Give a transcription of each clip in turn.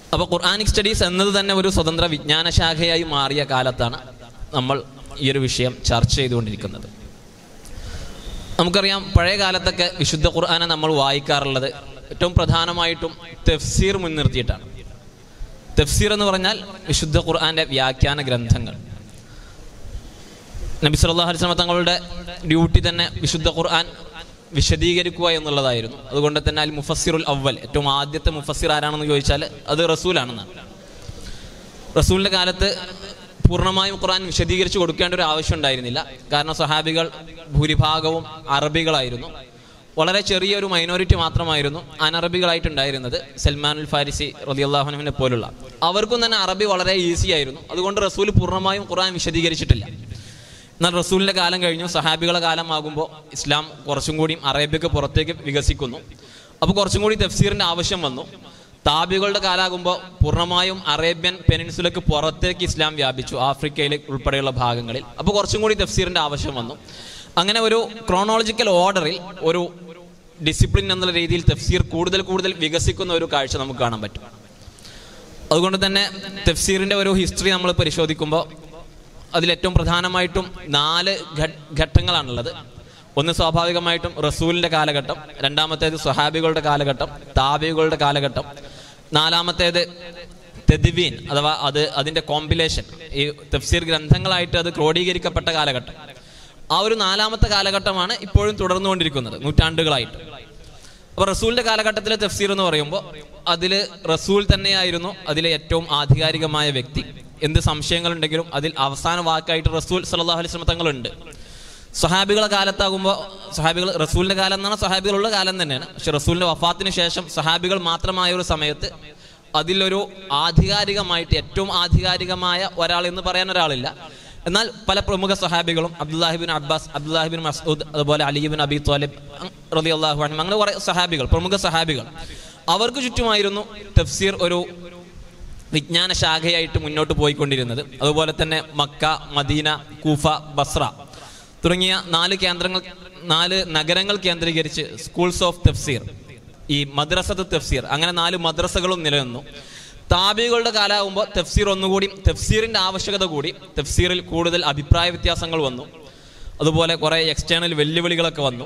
അപ്പോൾ Quranic studies എന്നത് തന്നെ ഒരു സ്വതന്ത്ര വിജ്ഞാന ശാഖയായി മാറിയ കാലത്താണ് നമ്മൾ ഈ ഒരു വിഷയം ചർച്ച ചെയ്തുകൊണ്ടിരിക്കുന്നത് നമുക്കറിയാം പഴയ കാലത്തൊക്കെ വിശുദ്ധ ഖുർആനെ നമ്മൾ വായിക്കാറുള്ളത് ഏറ്റവും പ്രധാനമായിട്ടും തഫ്സീർ മുൻനിർത്തിയിട്ടാണ് തഫ്സീർ എന്ന് പറഞ്ഞാൽ വിശുദ്ധ ഖുർആന്റെ വ്യാഖ്യാന ഗ്രന്ഥങ്ങൾ നബി സല്ലല്ലാഹു അലൈഹി വസല്ലം തങ്ങളുടെ ഡ്യൂട്ടി തന്നെ വിശുദ്ധ ഖുർആൻ വിശദീകരിക്കുക എന്നുള്ളതായിരുന്നു അതുകൊണ്ട് തന്നെ അൽ മുഫസ്സിറുൽ അവൽ ഏറ്റവും ആദ്യത്തെ മുഫസ്സിർ ആരാണെന്ന് ചോദിച്ചാൽ അത് റസൂലാണെന്നാണ് റസൂലിന്റെ കാലത്ത് പൂർണ്ണമായും ഖുർആൻ വിശദീകരിച്ച് കൊടുക്കേണ്ട ഒരു ആവശ്യം ഉണ്ടായിരുന്നില്ല കാരണം സഹാബികൾ ഭൂരിഭാഗവും അറബികളായിരുന്നു വളരെ ചെറിയൊരു മൈനോറിറ്റി മാത്രമായിരുന്നു അനറബികളായിട്ടുണ്ടായിരുന്നത് സൽമാനുൽ ഫാരിസി റലിയല്ലാഹുനുവിനെ പോലുള്ള അവർക്കും തന്നെ അറബി വളരെ ഈസി ആയിരുന്നു അതുകൊണ്ട് റസൂൽ പൂർണ്ണമായും ഖുർആൻ വിശദീകരിച്ചിട്ടില്ല എന്നാൽ റസൂലിന്റെ കാലം കഴിഞ്ഞു സഹാബികളെ കാലമാകുമ്പോൾ ഇസ്ലാം കുറച്ചും കൂടി അറേബ്യക്ക് പുറത്തേക്ക് വികസിക്കുന്നു അപ്പോൾ കുറച്ചും കൂടി തഫ്സീറിന്റെ ആവശ്യം വന്നു താബികളുടെ കാലാകുമ്പോൾ പൂർണ്ണമായും അറേബ്യൻ പെനിൻസുലക്ക് പുറത്തേക്ക് ഇസ്ലാം വ്യാപിച്ചു ആഫ്രിക്കയിൽ ഉൾപ്പെടെയുള്ള ഭാഗങ്ങളിൽ അപ്പോൾ കുറച്ചും കൂടി തഫ്സീറിന്റെ ആവശ്യം വന്നു അങ്ങനെ ഒരു ക്രോണോളജിക്കൽ ഓർഡറിൽ ഒരു ഡിസിപ്ലിൻ എന്നുള്ള രീതിയിൽ തഫ്സീർ കൂടുതൽ കൂടുതൽ വികസിക്കുന്ന ഒരു കാഴ്ച നമുക്ക് കാണാൻ പറ്റും അതുകൊണ്ട് തന്നെ തഫ്സീറിന്റെ ഒരു ഹിസ്റ്ററി നമ്മൾ പരിശോധിക്കുമ്പോൾ അതിലേറ്റവും പ്രധാനമായിട്ടും നാല് ഘ- ഘട്ടങ്ങളാണുള്ളത് ഒന്ന് സ്വാഭാവികമായിട്ടും റസൂലിന്റെ കാലഘട്ടം രണ്ടാമത്തേത് സ്വഹാബികളുടെ കാലഘട്ടം താബികളുടെ കാലഘട്ടം നാലാമത്തേത് തെദിവീൻ അഥവാ അത് അതിന്റെ കോമ്പിലേഷൻ ഈ തഫ്സീർ ഗ്രന്ഥങ്ങളായിട്ട് അത് ക്രോഡീകരിക്കപ്പെട്ട കാലഘട്ടം ആ ഒരു നാലാമത്തെ കാലഘട്ടമാണ് ഇപ്പോഴും തുടർന്നുകൊണ്ടിരിക്കുന്നത് നൂറ്റാണ്ടുകളായിട്ട് അപ്പൊ റസൂലിന്റെ കാലഘട്ടത്തിലെ തഫ്സീർ എന്ന് പറയുമ്പോൾ അതിൽ റസൂൽ തന്നെയായിരുന്നു അതിലെ ഏറ്റവും ആധികാരികമായ വ്യക്തി എന്ത് സംശയങ്ങളുണ്ടെങ്കിലും അതിൽ അവസാന വാക്കായിട്ട് റസൂൽ സല്ലല്ലാഹു അലൈഹി വസല്ലം തങ്ങളുണ്ട് സഹാബികളെ കാലത്താകുമ്പോൾ സഹാബികൾ റസൂലിന്റെ കാലം എന്നാണ് സഹാബികളുള്ള കാലം തന്നെയാണ് പക്ഷെ റസൂലിന്റെ വഫാത്തിന് ശേഷം സഹാബികൾ മാത്രമായ ഒരു സമയത്ത് അതിലൊരു ആധികാരികമായിട്ട് ഏറ്റവും ആധികാരികമായ ഒരാൾ എന്ന് പറയാൻ ഒരാളില്ല എന്നാൽ പല പ്രമുഖ സഹാബികളും അബ്ദുല്ലാഹിബിൻ അബ്ബാസ് അബ്ദുല്ലാഹിബിൻ മസൂദ് അതുപോലെ അലിബിൻ അബി തോലിബ് റലി അള്ളാഹു അങ്ങനെ കുറെ സഹാബികൾ പ്രമുഖ സഹാബികൾ അവർക്ക് ചുറ്റുമായിരുന്നു തഫ്സീർ ഒരു വിജ്ഞാന ശാഖയായിട്ട് മുന്നോട്ട് പോയിക്കൊണ്ടിരുന്നത് അതുപോലെ തന്നെ മക്ക മദീന കൂഫ ബസ്ര തുടങ്ങിയ നാല് കേന്ദ്രങ്ങൾ നാല് നഗരങ്ങൾ കേന്ദ്രീകരിച്ച് സ്കൂൾസ് ഓഫ് തഫ്സീർ ഈ മദ്രസത്ത് തഫ്സീർ അങ്ങനെ നാല് മദ്രസകളും നിലനിന്നു താബികളുടെ കാലാകുമ്പോൾ തഫ്സീർ ഒന്നുകൂടി തഫ്സീറിന്റെ ആവശ്യകത കൂടി തഫ്സീറിൽ കൂടുതൽ അഭിപ്രായ വ്യത്യാസങ്ങൾ വന്നു അതുപോലെ കുറെ എക്സ്റ്റേണൽ വെല്ലുവിളികളൊക്കെ വന്നു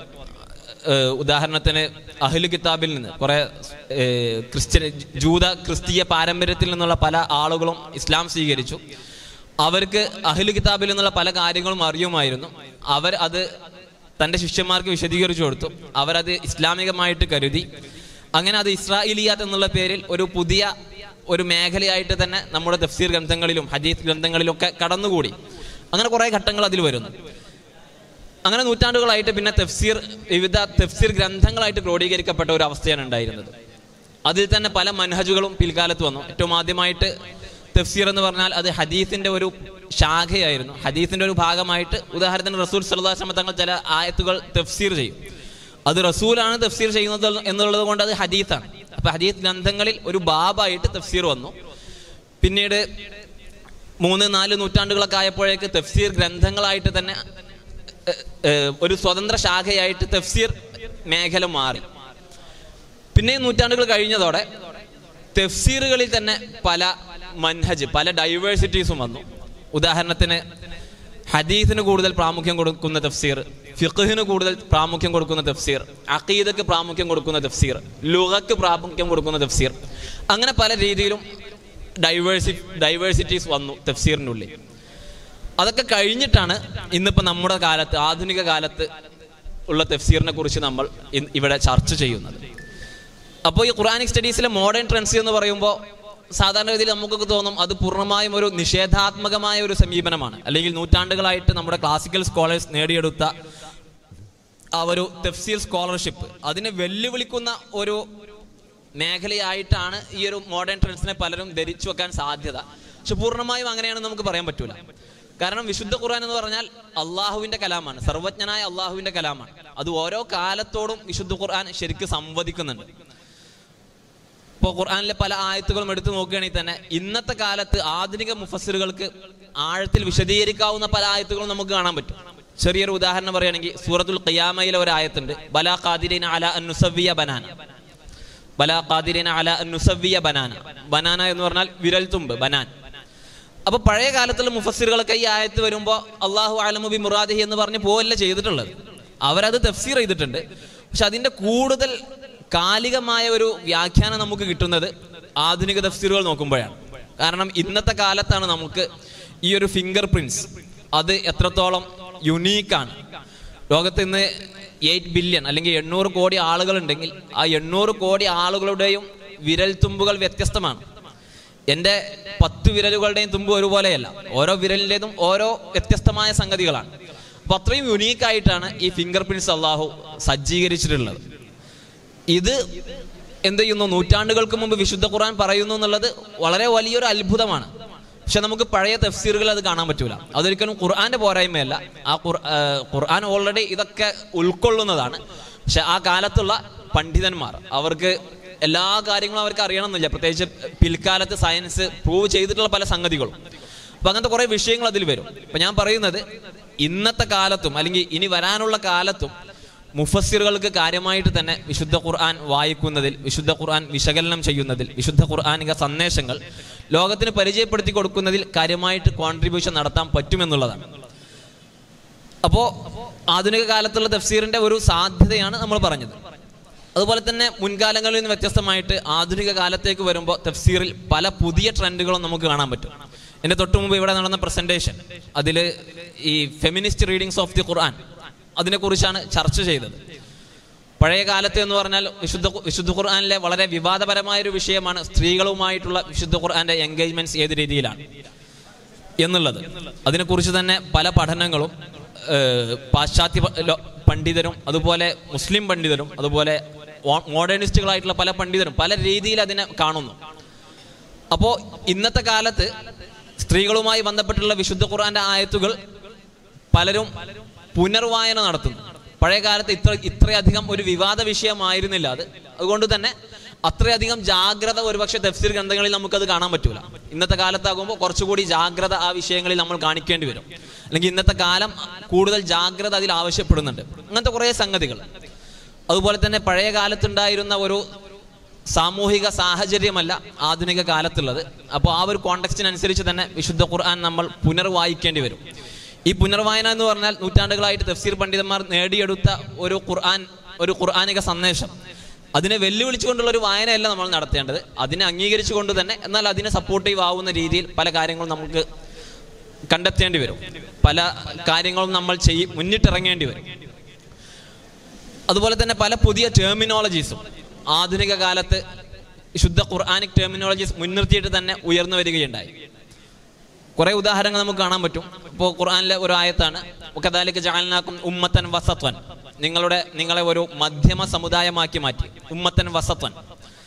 ഏഹ് ഉദാഹരണത്തിന് അഹ്ലു കിതാബിൽ നിന്ന് കുറെ ഏഹ് ക്രിസ്ത്യൻ ജൂത ക്രിസ്തീയ പാരമ്പര്യത്തിൽ നിന്നുള്ള പല ആളുകളും ഇസ്ലാം സ്വീകരിച്ചു അവർക്ക് അഹ്ലു കിതാബിൽ നിന്നുള്ള പല കാര്യങ്ങളും അറിയുമായിരുന്നു അവർ അത് തൻ്റെ ശിഷ്യന്മാർക്ക് വിശദീകരിച്ചു കൊടുത്തു അവരത് ഇസ്ലാമികമായിട്ട് കരുതി അങ്ങനെ അത് ഇസ്രായേലിയാത്ത് എന്നുള്ള പേരിൽ ഒരു പുതിയ ഒരു മേഖലയായിട്ട് തന്നെ നമ്മുടെ തഫ്സീർ ഗ്രന്ഥങ്ങളിലും ഹദീസ് ഗ്രന്ഥങ്ങളിലും ഒക്കെ കടന്നുകൂടി അങ്ങനെ കുറേ ഘട്ടങ്ങൾ അതിൽ വരുന്നു അങ്ങനെ നൂറ്റാണ്ടുകളായിട്ട് പിന്നെ തഫ്സീർ വിവിധ തഫ്സീർ ഗ്രന്ഥങ്ങളായിട്ട് ക്രോഡീകരിക്കപ്പെട്ട ഒരു അവസ്ഥയാണ് ഉണ്ടായിരുന്നത് അതിൽ തന്നെ പല മനഹജുകളും പിൽക്കാലത്ത് വന്നു ഏറ്റവും ആദ്യമായിട്ട് തഫ്സീർ എന്ന് പറഞ്ഞാൽ അത് ഹദീസിന്റെ ഒരു ശാഖയായിരുന്നു ഹദീസിന്റെ ഒരു ഭാഗമായിട്ട് ഉദാഹരണത്തിന് റസൂൽ സല്ലാസ്ലമ തങ്ങൾ ചില ആയത്തുകൾ തഫ്സീർ ചെയ്യും അത് റസൂലാണ് തഫ്സീർ ചെയ്യുന്നത് എന്നുള്ളത് കൊണ്ട് അത് ഹദീസാണ് അപ്പൊ ഹദീസ് ഗ്രന്ഥങ്ങളിൽ ഒരു ബാബായിട്ട് തഫ്സീർ വന്നു പിന്നീട് മൂന്ന് നാല് നൂറ്റാണ്ടുകളൊക്കെ ആയപ്പോഴേക്ക് തഫ്സീർ ഗ്രന്ഥങ്ങളായിട്ട് തന്നെ ഏഹ്, ഏഹ്, ഒരു സ്വതന്ത്ര ശാഖയായിട്ട് തഫ്സീർ മേഖല മാറി പിന്നെ നൂറ്റാണ്ടുകൾ കഴിഞ്ഞതോടെ തഫ്സീറുകളിൽ തന്നെ പല മൻഹജ് പല ഡൈവേഴ്സിറ്റീസും വന്നു ഉദാഹരണത്തിന് ഹദീസിന് കൂടുതൽ പ്രാമുഖ്യം കൊടുക്കുന്ന തഫ്സീർ ഫിഖിന് കൂടുതൽ പ്രാമുഖ്യം കൊടുക്കുന്ന തഫ്സീർ അഖീദക്ക് പ്രാമുഖ്യം കൊടുക്കുന്ന തഫ്സീർ ലുഗക്ക് പ്രാമുഖ്യം കൊടുക്കുന്ന തഫ്സീർ അങ്ങനെ പല രീതിയിലും ഡൈവേഴ്സി ഡൈവേഴ്സിറ്റീസ് വന്നു തഫ്സീറിൻ്റെ ഉള്ളിൽ അതൊക്കെ കഴിഞ്ഞിട്ടാണ് ഇന്നിപ്പോൾ നമ്മുടെ കാലത്ത് ആധുനിക കാലത്ത് ഉള്ള തഫ്സീറിനെ കുറിച്ച് നമ്മൾ ഇന്ന് ഇവിടെ ചർച്ച ചെയ്യുന്നത് അപ്പോൾ ഈ ഖുറാനിക് സ്റ്റഡീസിലെ മോഡേൺ ട്രെൻഡ്സ് എന്ന് പറയുമ്പോൾ സാധാരണ രീതിയിൽ നമുക്കൊക്കെ തോന്നും അത് പൂർണ്ണമായും ഒരു നിഷേധാത്മകമായ ഒരു സമീപനമാണ് അല്ലെങ്കിൽ നൂറ്റാണ്ടുകളായിട്ട് നമ്മുടെ ക്ലാസിക്കൽ സ്കോളേഴ്സ് നേടിയെടുത്ത ആ ഒരു തഫ്സീർ സ്കോളർഷിപ്പ് അതിനെ വെല്ലുവിളിക്കുന്ന ഒരു മേഖലയായിട്ടാണ് ഈ ഒരു മോഡേൺ ട്രെൻഡ്സിനെ പലരും ധരിച്ചു വെക്കാൻ സാധ്യത പക്ഷെ പൂർണ്ണമായും അങ്ങനെയാണെന്ന് നമുക്ക് പറയാൻ പറ്റൂല കാരണം വിശുദ്ധ ഖുർആൻ എന്ന് പറഞ്ഞാൽ അള്ളാഹുവിന്റെ കലാമാണ് സർവജ്ഞനായ അള്ളാഹുവിന്റെ കലാമാണ് അത് ഓരോ കാലത്തോടും വിശുദ്ധ ഖുർആൻ ശരിക്കും സംവദിക്കുന്നുണ്ട് ഇപ്പോൾ ഖുർആനിലെ പല ആയത്തുകളും എടുത്തു നോക്കുകയാണെങ്കിൽ തന്നെ ഇന്നത്തെ കാലത്ത് ആധുനിക മുഫസ്സിറുകൾക്ക് ആഴത്തിൽ വിശദീകരിക്കാവുന്ന പല ആയത്തുകളും നമുക്ക് കാണാൻ പറ്റും ചെറിയൊരു ഉദാഹരണം പറയുകയാണെങ്കിൽ സൂറത്തുൽ ഖിയാമയിലെ ഒരു ആയത്തുണ്ട് ബലാ ഖാദിരീന അല അന്നുസവിയ ബനാന ബല ഖാദിരീന അല നുസവിയ ബനാന ബനാന എന്ന് പറഞ്ഞാൽ വിരൽ തുമ്പ് ബനാൻ അപ്പൊ പഴയ കാലത്തുള്ള മുഫസ്സിറുകളൊക്കെ ഈ ആയത്ത് വരുമ്പോൾ അള്ളാഹു അലമുബി മുറാദിഹി എന്ന് പറഞ്ഞ് പോവല്ല ചെയ്തിട്ടുള്ളത് അവരത് തഫ്സീർ ചെയ്തിട്ടുണ്ട് പക്ഷെ അതിന്റെ കൂടുതൽ കാലികമായ ഒരു വ്യാഖ്യാനം നമുക്ക് കിട്ടുന്നത് ആധുനിക തഫ്സീറുകൾ നോക്കുമ്പോഴാണ് കാരണം ഇന്നത്തെ കാലത്താണ് നമുക്ക് ഈ ഒരു ഫിംഗർ പ്രിന്റ്സ് അത് എത്രത്തോളം യുണീക്കാണ് ലോകത്ത് ഇന്ന് എയ്റ്റ് ബില്യൺ അല്ലെങ്കിൽ എണ്ണൂറ് കോടി ആളുകൾ ഉണ്ടെങ്കിൽ ആ എണ്ണൂറ് കോടി ആളുകളുടെയും വിരൽ തുമ്പുകൾ വ്യത്യസ്തമാണ് എൻ്റെ പത്ത് വിരലുകളുടെയും തുമ്പ് ഒരുപോലെയല്ല ഓരോ വിരലിൻ്റെതും ഓരോ വ്യത്യസ്തമായ സംഗതികളാണ് അപ്പൊ അത്രയും യുണീക്ക് ആയിട്ടാണ് ഈ ഫിംഗർ പ്രിന്റ്സ് അള്ളാഹു സജ്ജീകരിച്ചിട്ടുള്ളത് ഇത് എന്ത് ചെയ്യുന്നു നൂറ്റാണ്ടുകൾക്ക് മുമ്പ് വിശുദ്ധ ഖുർആൻ പറയുന്നു എന്നുള്ളത് വളരെ വലിയൊരു അത്ഭുതമാണ് പക്ഷെ നമുക്ക് പഴയ തഫ്സീറുകൾ അത് കാണാൻ പറ്റൂല അതൊരിക്കലും ഖുർആന്റെ പോരായ്മയല്ല ആ ഖുർ ആ, ഖുർആൻ ഓൾറെഡി ഇതൊക്കെ ഉൾക്കൊള്ളുന്നതാണ് പക്ഷെ ആ കാലത്തുള്ള പണ്ഡിതന്മാർ അവർക്ക് എല്ലാ കാര്യങ്ങളും അവർക്ക് അറിയണമെന്നില്ല പ്രത്യേകിച്ച് പിൽക്കാലത്ത് സയൻസ് പ്രൂവ് ചെയ്തിട്ടുള്ള പല സംഗതികളും അപ്പൊ അങ്ങനത്തെ കുറെ വിഷയങ്ങൾ അതിൽ വരും അപ്പൊ ഞാൻ പറയുന്നത് ഇന്നത്തെ കാലത്തും അല്ലെങ്കിൽ ഇനി വരാനുള്ള കാലത്തും മുഫസ്സിറുകൾക്ക് കാര്യമായിട്ട് തന്നെ വിശുദ്ധ ഖുർആൻ വായിക്കുന്നതിൽ വിശുദ്ധ ഖുർആൻ വിശകലനം ചെയ്യുന്നതിൽ വിശുദ്ധ ഖുർആാനിക സന്ദേശങ്ങൾ ലോകത്തിന് പരിചയപ്പെടുത്തി കൊടുക്കുന്നതിൽ കാര്യമായിട്ട് കോൺട്രിബ്യൂഷൻ നടത്താൻ പറ്റുമെന്നുള്ളതാണ് അപ്പോ ആധുനിക കാലത്തുള്ള തഫ്സീറിന്റെ ഒരു സാധ്യതയാണ് നമ്മൾ പറഞ്ഞത് അതുപോലെ തന്നെ മുൻകാലങ്ങളിൽ നിന്ന് വ്യത്യസ്തമായിട്ട് ആധുനിക കാലത്തേക്ക് വരുമ്പോൾ തഫ്സീറിൽ പല പുതിയ ട്രെൻഡുകളും നമുക്ക് കാണാൻ പറ്റും എൻ്റെ തൊട്ടു മുമ്പ് ഇവിടെ നടന്ന പ്രസന്റേഷൻ അതിൽ ഈ feminist readings of the Quran അതിനെക്കുറിച്ചാണ് ചർച്ച ചെയ്തത് പഴയ കാലത്ത് എന്ന് പറഞ്ഞാൽ വിശുദ്ധ ഖു- വിശുദ്ധ ഖുർആനിലെ വളരെ വിവാദപരമായ ഒരു വിഷയമാണ് സ്ത്രീകളുമായിട്ടുള്ള വിശുദ്ധ ഖുർആന്റെ എൻഗേജ്മെന്റ്സ് ഏത് രീതിയിലാണ് എന്നുള്ളത് അതിനെക്കുറിച്ച് തന്നെ പല പഠനങ്ങളും ഏഹ്, പാശ്ചാത്യ പ- ലോ- പണ്ഡിതരും അതുപോലെ മുസ്ലിം പണ്ഡിതരും അതുപോലെ ഓ- മോഡേണിസ്റ്റുകളായിട്ടുള്ള പല പണ്ഡിതരും പല രീതിയിൽ അതിനെ കാണുന്നു അപ്പോൾ ഇന്നത്തെ കാലത്ത് സ്ത്രീകളുമായി ബന്ധപ്പെട്ടുള്ള വിശുദ്ധ ഖുർആന്റെ ആയത്തുകൾ പലരും പുനർവായന നടത്തുന്നു പഴയ കാലത്ത് ഇത്ര ഇത്രയധികം ഒരു വിവാദ വിഷയമായിരുന്നില്ല അത് അതുകൊണ്ട് തന്നെ അത്രയധികം ജാഗ്രത ഒരുപക്ഷെ തഫ്സീർ ഗ്രന്ഥങ്ങളിൽ നമുക്കത് കാണാൻ പറ്റൂല ഇന്നത്തെ കാലത്താകുമ്പോൾ കുറച്ചുകൂടി ജാഗ്രത ആ വിഷയങ്ങളിൽ നമ്മൾ കാണിക്കേണ്ടി വരും അല്ലെങ്കിൽ ഇന്നത്തെ കാലം കൂടുതൽ ജാഗ്രത അതിൽ ആവശ്യപ്പെടുന്നുണ്ട് അങ്ങനത്തെ കുറേ സംഗതികൾ അതുപോലെ തന്നെ പഴയ കാലത്തുണ്ടായിരുന്ന ഒരു സാമൂഹിക സാഹചര്യമല്ല ആധുനിക കാലത്തുള്ളത് അപ്പോൾ ആ ഒരു കോണ്ടക്സ്റ്റിനനുസരിച്ച് തന്നെ വിശുദ്ധ ഖുർആൻ നമ്മൾ പുനർവായിക്കേണ്ടി വരും ഈ പുനർവായന എന്ന് പറഞ്ഞാൽ നൂറ്റാണ്ടുകളായിട്ട് തഫ്സീർ പണ്ഡിതന്മാർ നേടിയെടുത്ത ഒരു ഖുർആൻ ഒരു ഖുർആാനിക സന്ദേശം അതിനെ വെല്ലുവിളിച്ചുകൊണ്ടുള്ള ഒരു വായനയല്ല നമ്മൾ നടത്തേണ്ടത് അതിനെ അംഗീകരിച്ചുകൊണ്ട് തന്നെ എന്നാൽ അതിനെ സപ്പോർട്ടീവ് ആവുന്ന രീതിയിൽ പല കാര്യങ്ങളും നമുക്ക് കണ്ടെത്തേണ്ടി വരും പല കാര്യങ്ങളും നമ്മൾ ചെയ്യും മുന്നിട്ടിറങ്ങേണ്ടി വരും അതുപോലെ തന്നെ പല പുതിയ ടെർമിനോളജീസും ആധുനിക കാലത്ത് ശുദ്ധ ഖുർആാനിക് ടെർമിനോളജീസ് മുൻനിർത്തിയിട്ട് തന്നെ ഉയർന്നു വരികയുണ്ടായി കുറെ ഉദാഹരണങ്ങൾ നമുക്ക് കാണാൻ പറ്റും ഇപ്പോൾ ഖുർആനിലെ ഒരു ആയത്താണ് കദാലിക്ക് ജാലനാക്കും ഉമ്മത്തൻ വസത്വൻ നിങ്ങളുടെ നിങ്ങളെ ഒരു മധ്യമ സമുദായമാക്കി മാറ്റി ഉമ്മത്തൻ വസത്വൻ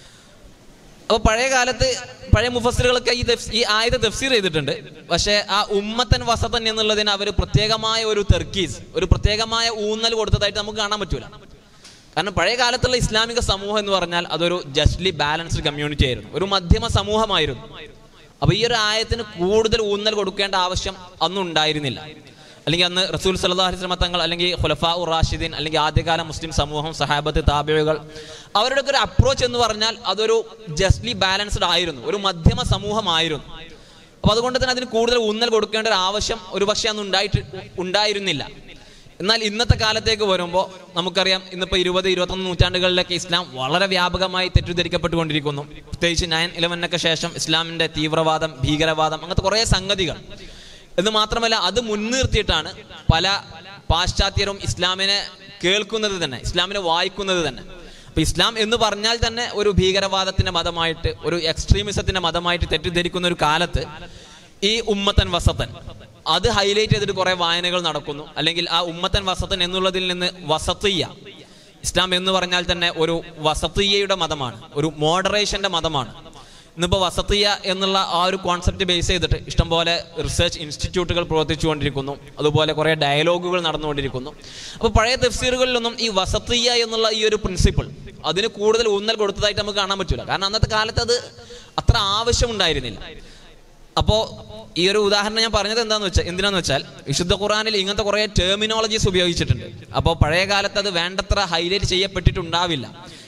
അപ്പോൾ പഴയ കാലത്ത് പഴയ മുഫസ്സിറുകളൊക്കെ ഈ തഫ്സ്- ഈ ആയത്ത് തഫ്സീർ ചെയ്തിട്ടുണ്ട് പക്ഷേ ആ ഉമ്മത്തൻ വസത്തൻ എന്നുള്ളതിന് അവർ പ്രത്യേകമായ ഒരു തെർക്കീസ് ഒരു പ്രത്യേകമായ ഊന്നൽ കൊടുത്തതായിട്ട് നമുക്ക് കാണാൻ പറ്റൂല കാരണം പഴയ കാലത്തുള്ള ഇസ്ലാമിക സമൂഹം എന്ന് പറഞ്ഞാൽ അതൊരു ജസ്റ്റ്ലി ബാലൻസ്ഡ് കമ്മ്യൂണിറ്റി ആയിരുന്നു ഒരു മധ്യമ സമൂഹമായിരുന്നു അപ്പൊ ഈ ഒരു ആയത്തിന് കൂടുതൽ ഊന്നൽ കൊടുക്കേണ്ട ആവശ്യം അന്നും ഉണ്ടായിരുന്നില്ല അല്ലെങ്കിൽ അന്ന് റസൂൽ സല്ലല്ലാഹു അലൈഹി വസല്ലം തങ്ങൾ അല്ലെങ്കിൽ ഖുലഫാ ഉർ റാഷിദീൻ അല്ലെങ്കിൽ ആദ്യകാല മുസ്ലിം സമൂഹം സഹാബത്ത് താബിഴുകൾ അവരുടെ ഒരു അപ്രോച്ച് എന്ന് പറഞ്ഞാൽ അതൊരു ജസ്റ്റ്ലി ബാലൻസ്ഡ് ആയിരുന്നു ഒരു മധ്യമ സമൂഹമായിരുന്നു അപ്പൊ അതുകൊണ്ട് തന്നെ അതിന് കൂടുതൽ ഊന്നൽ കൊടുക്കേണ്ട ഒരു ആവശ്യം ഒരുപക്ഷെ അന്ന് ഉണ്ടായിട്ട് ഉണ്ടായിരുന്നില്ല എന്നാൽ ഇന്നത്തെ കാലത്തേക്ക് വരുമ്പോൾ നമുക്കറിയാം ഇന്നിപ്പോൾ ഇരുപത് ഇരുപത്തൊന്ന് നൂറ്റാണ്ടുകളിലൊക്കെ ഇസ്ലാം വളരെ വ്യാപകമായി തെറ്റിദ്ധരിക്കപ്പെട്ടുകൊണ്ടിരിക്കുന്നു പ്രത്യേകിച്ച് നയൻ ഇലവനൊക്കെ ശേഷം ഇസ്ലാമിന്റെ തീവ്രവാദം ഭീകരവാദം അങ്ങനത്തെ കുറേ സംഗതികൾ എന്ന് മാത്രമല്ല അത് മുൻനിർത്തിയിട്ടാണ് പല പാശ്ചാത്യരും ഇസ്ലാമിനെ കേൾക്കുന്നത് തന്നെ ഇസ്ലാമിനെ വായിക്കുന്നത് തന്നെ അപ്പൊ ഇസ്ലാം എന്ന് പറഞ്ഞാൽ തന്നെ ഒരു ഭീകരവാദത്തിന്റെ മതമായിട്ട് ഒരു എക്സ്ട്രീമിസത്തിന്റെ മതമായിട്ട് തെറ്റിദ്ധരിക്കുന്ന ഒരു കാലത്ത് ഈ ഉമ്മത്തൻ വസത്തൻ അത് ഹൈലൈറ്റ് ചെയ്തിട്ട് കുറെ വായനകൾ നടക്കുന്നു അല്ലെങ്കിൽ ആ ഉമ്മത്തൻ വസത്തൻ എന്നുള്ളതിൽ നിന്ന് വസത്തിയ ഇസ്ലാം എന്ന് പറഞ്ഞാൽ തന്നെ ഒരു വസത്തിയയുടെ മതമാണ് ഒരു മോഡറേഷന്റെ മതമാണ് ഇന്നിപ്പോൾ വസത്തിയ എന്നുള്ള ആ ഒരു കോൺസെപ്റ്റ് ബേസ് ചെയ്തിട്ട് ഇഷ്ടംപോലെ റിസർച്ച് ഇൻസ്റ്റിറ്റ്യൂട്ടുകൾ പ്രവർത്തിച്ചുകൊണ്ടിരിക്കുന്നു അതുപോലെ കുറേ ഡയലോഗുകൾ നടന്നുകൊണ്ടിരിക്കുന്നു അപ്പോൾ പഴയ തഫ്സീറുകളിലൊന്നും ഈ വസത്തിയ എന്നുള്ള ഈ ഒരു പ്രിൻസിപ്പിൾ അതിന് കൂടുതൽ ഊന്നൽ കൊടുത്തതായിട്ട് നമുക്ക് കാണാൻ പറ്റില്ല കാരണം അന്നത്തെ കാലത്ത് അത് അത്ര ആവശ്യമുണ്ടായിരുന്നില്ല അപ്പോൾ ഈ ഒരു ഉദാഹരണം ഞാൻ പറഞ്ഞത് എന്താന്ന് വെച്ചാൽ എന്തിനാന്ന് വെച്ചാൽ വിശുദ്ധ ഖുറാനിൽ ഇങ്ങനത്തെ കുറേ ടെർമിനോളജീസ് ഉപയോഗിച്ചിട്ടുണ്ട് അപ്പോൾ പഴയ കാലത്ത് അത് വേണ്ടത്ര ഹൈലൈറ്റ് ചെയ്യപ്പെട്ടിട്ടുണ്ടാവില്ല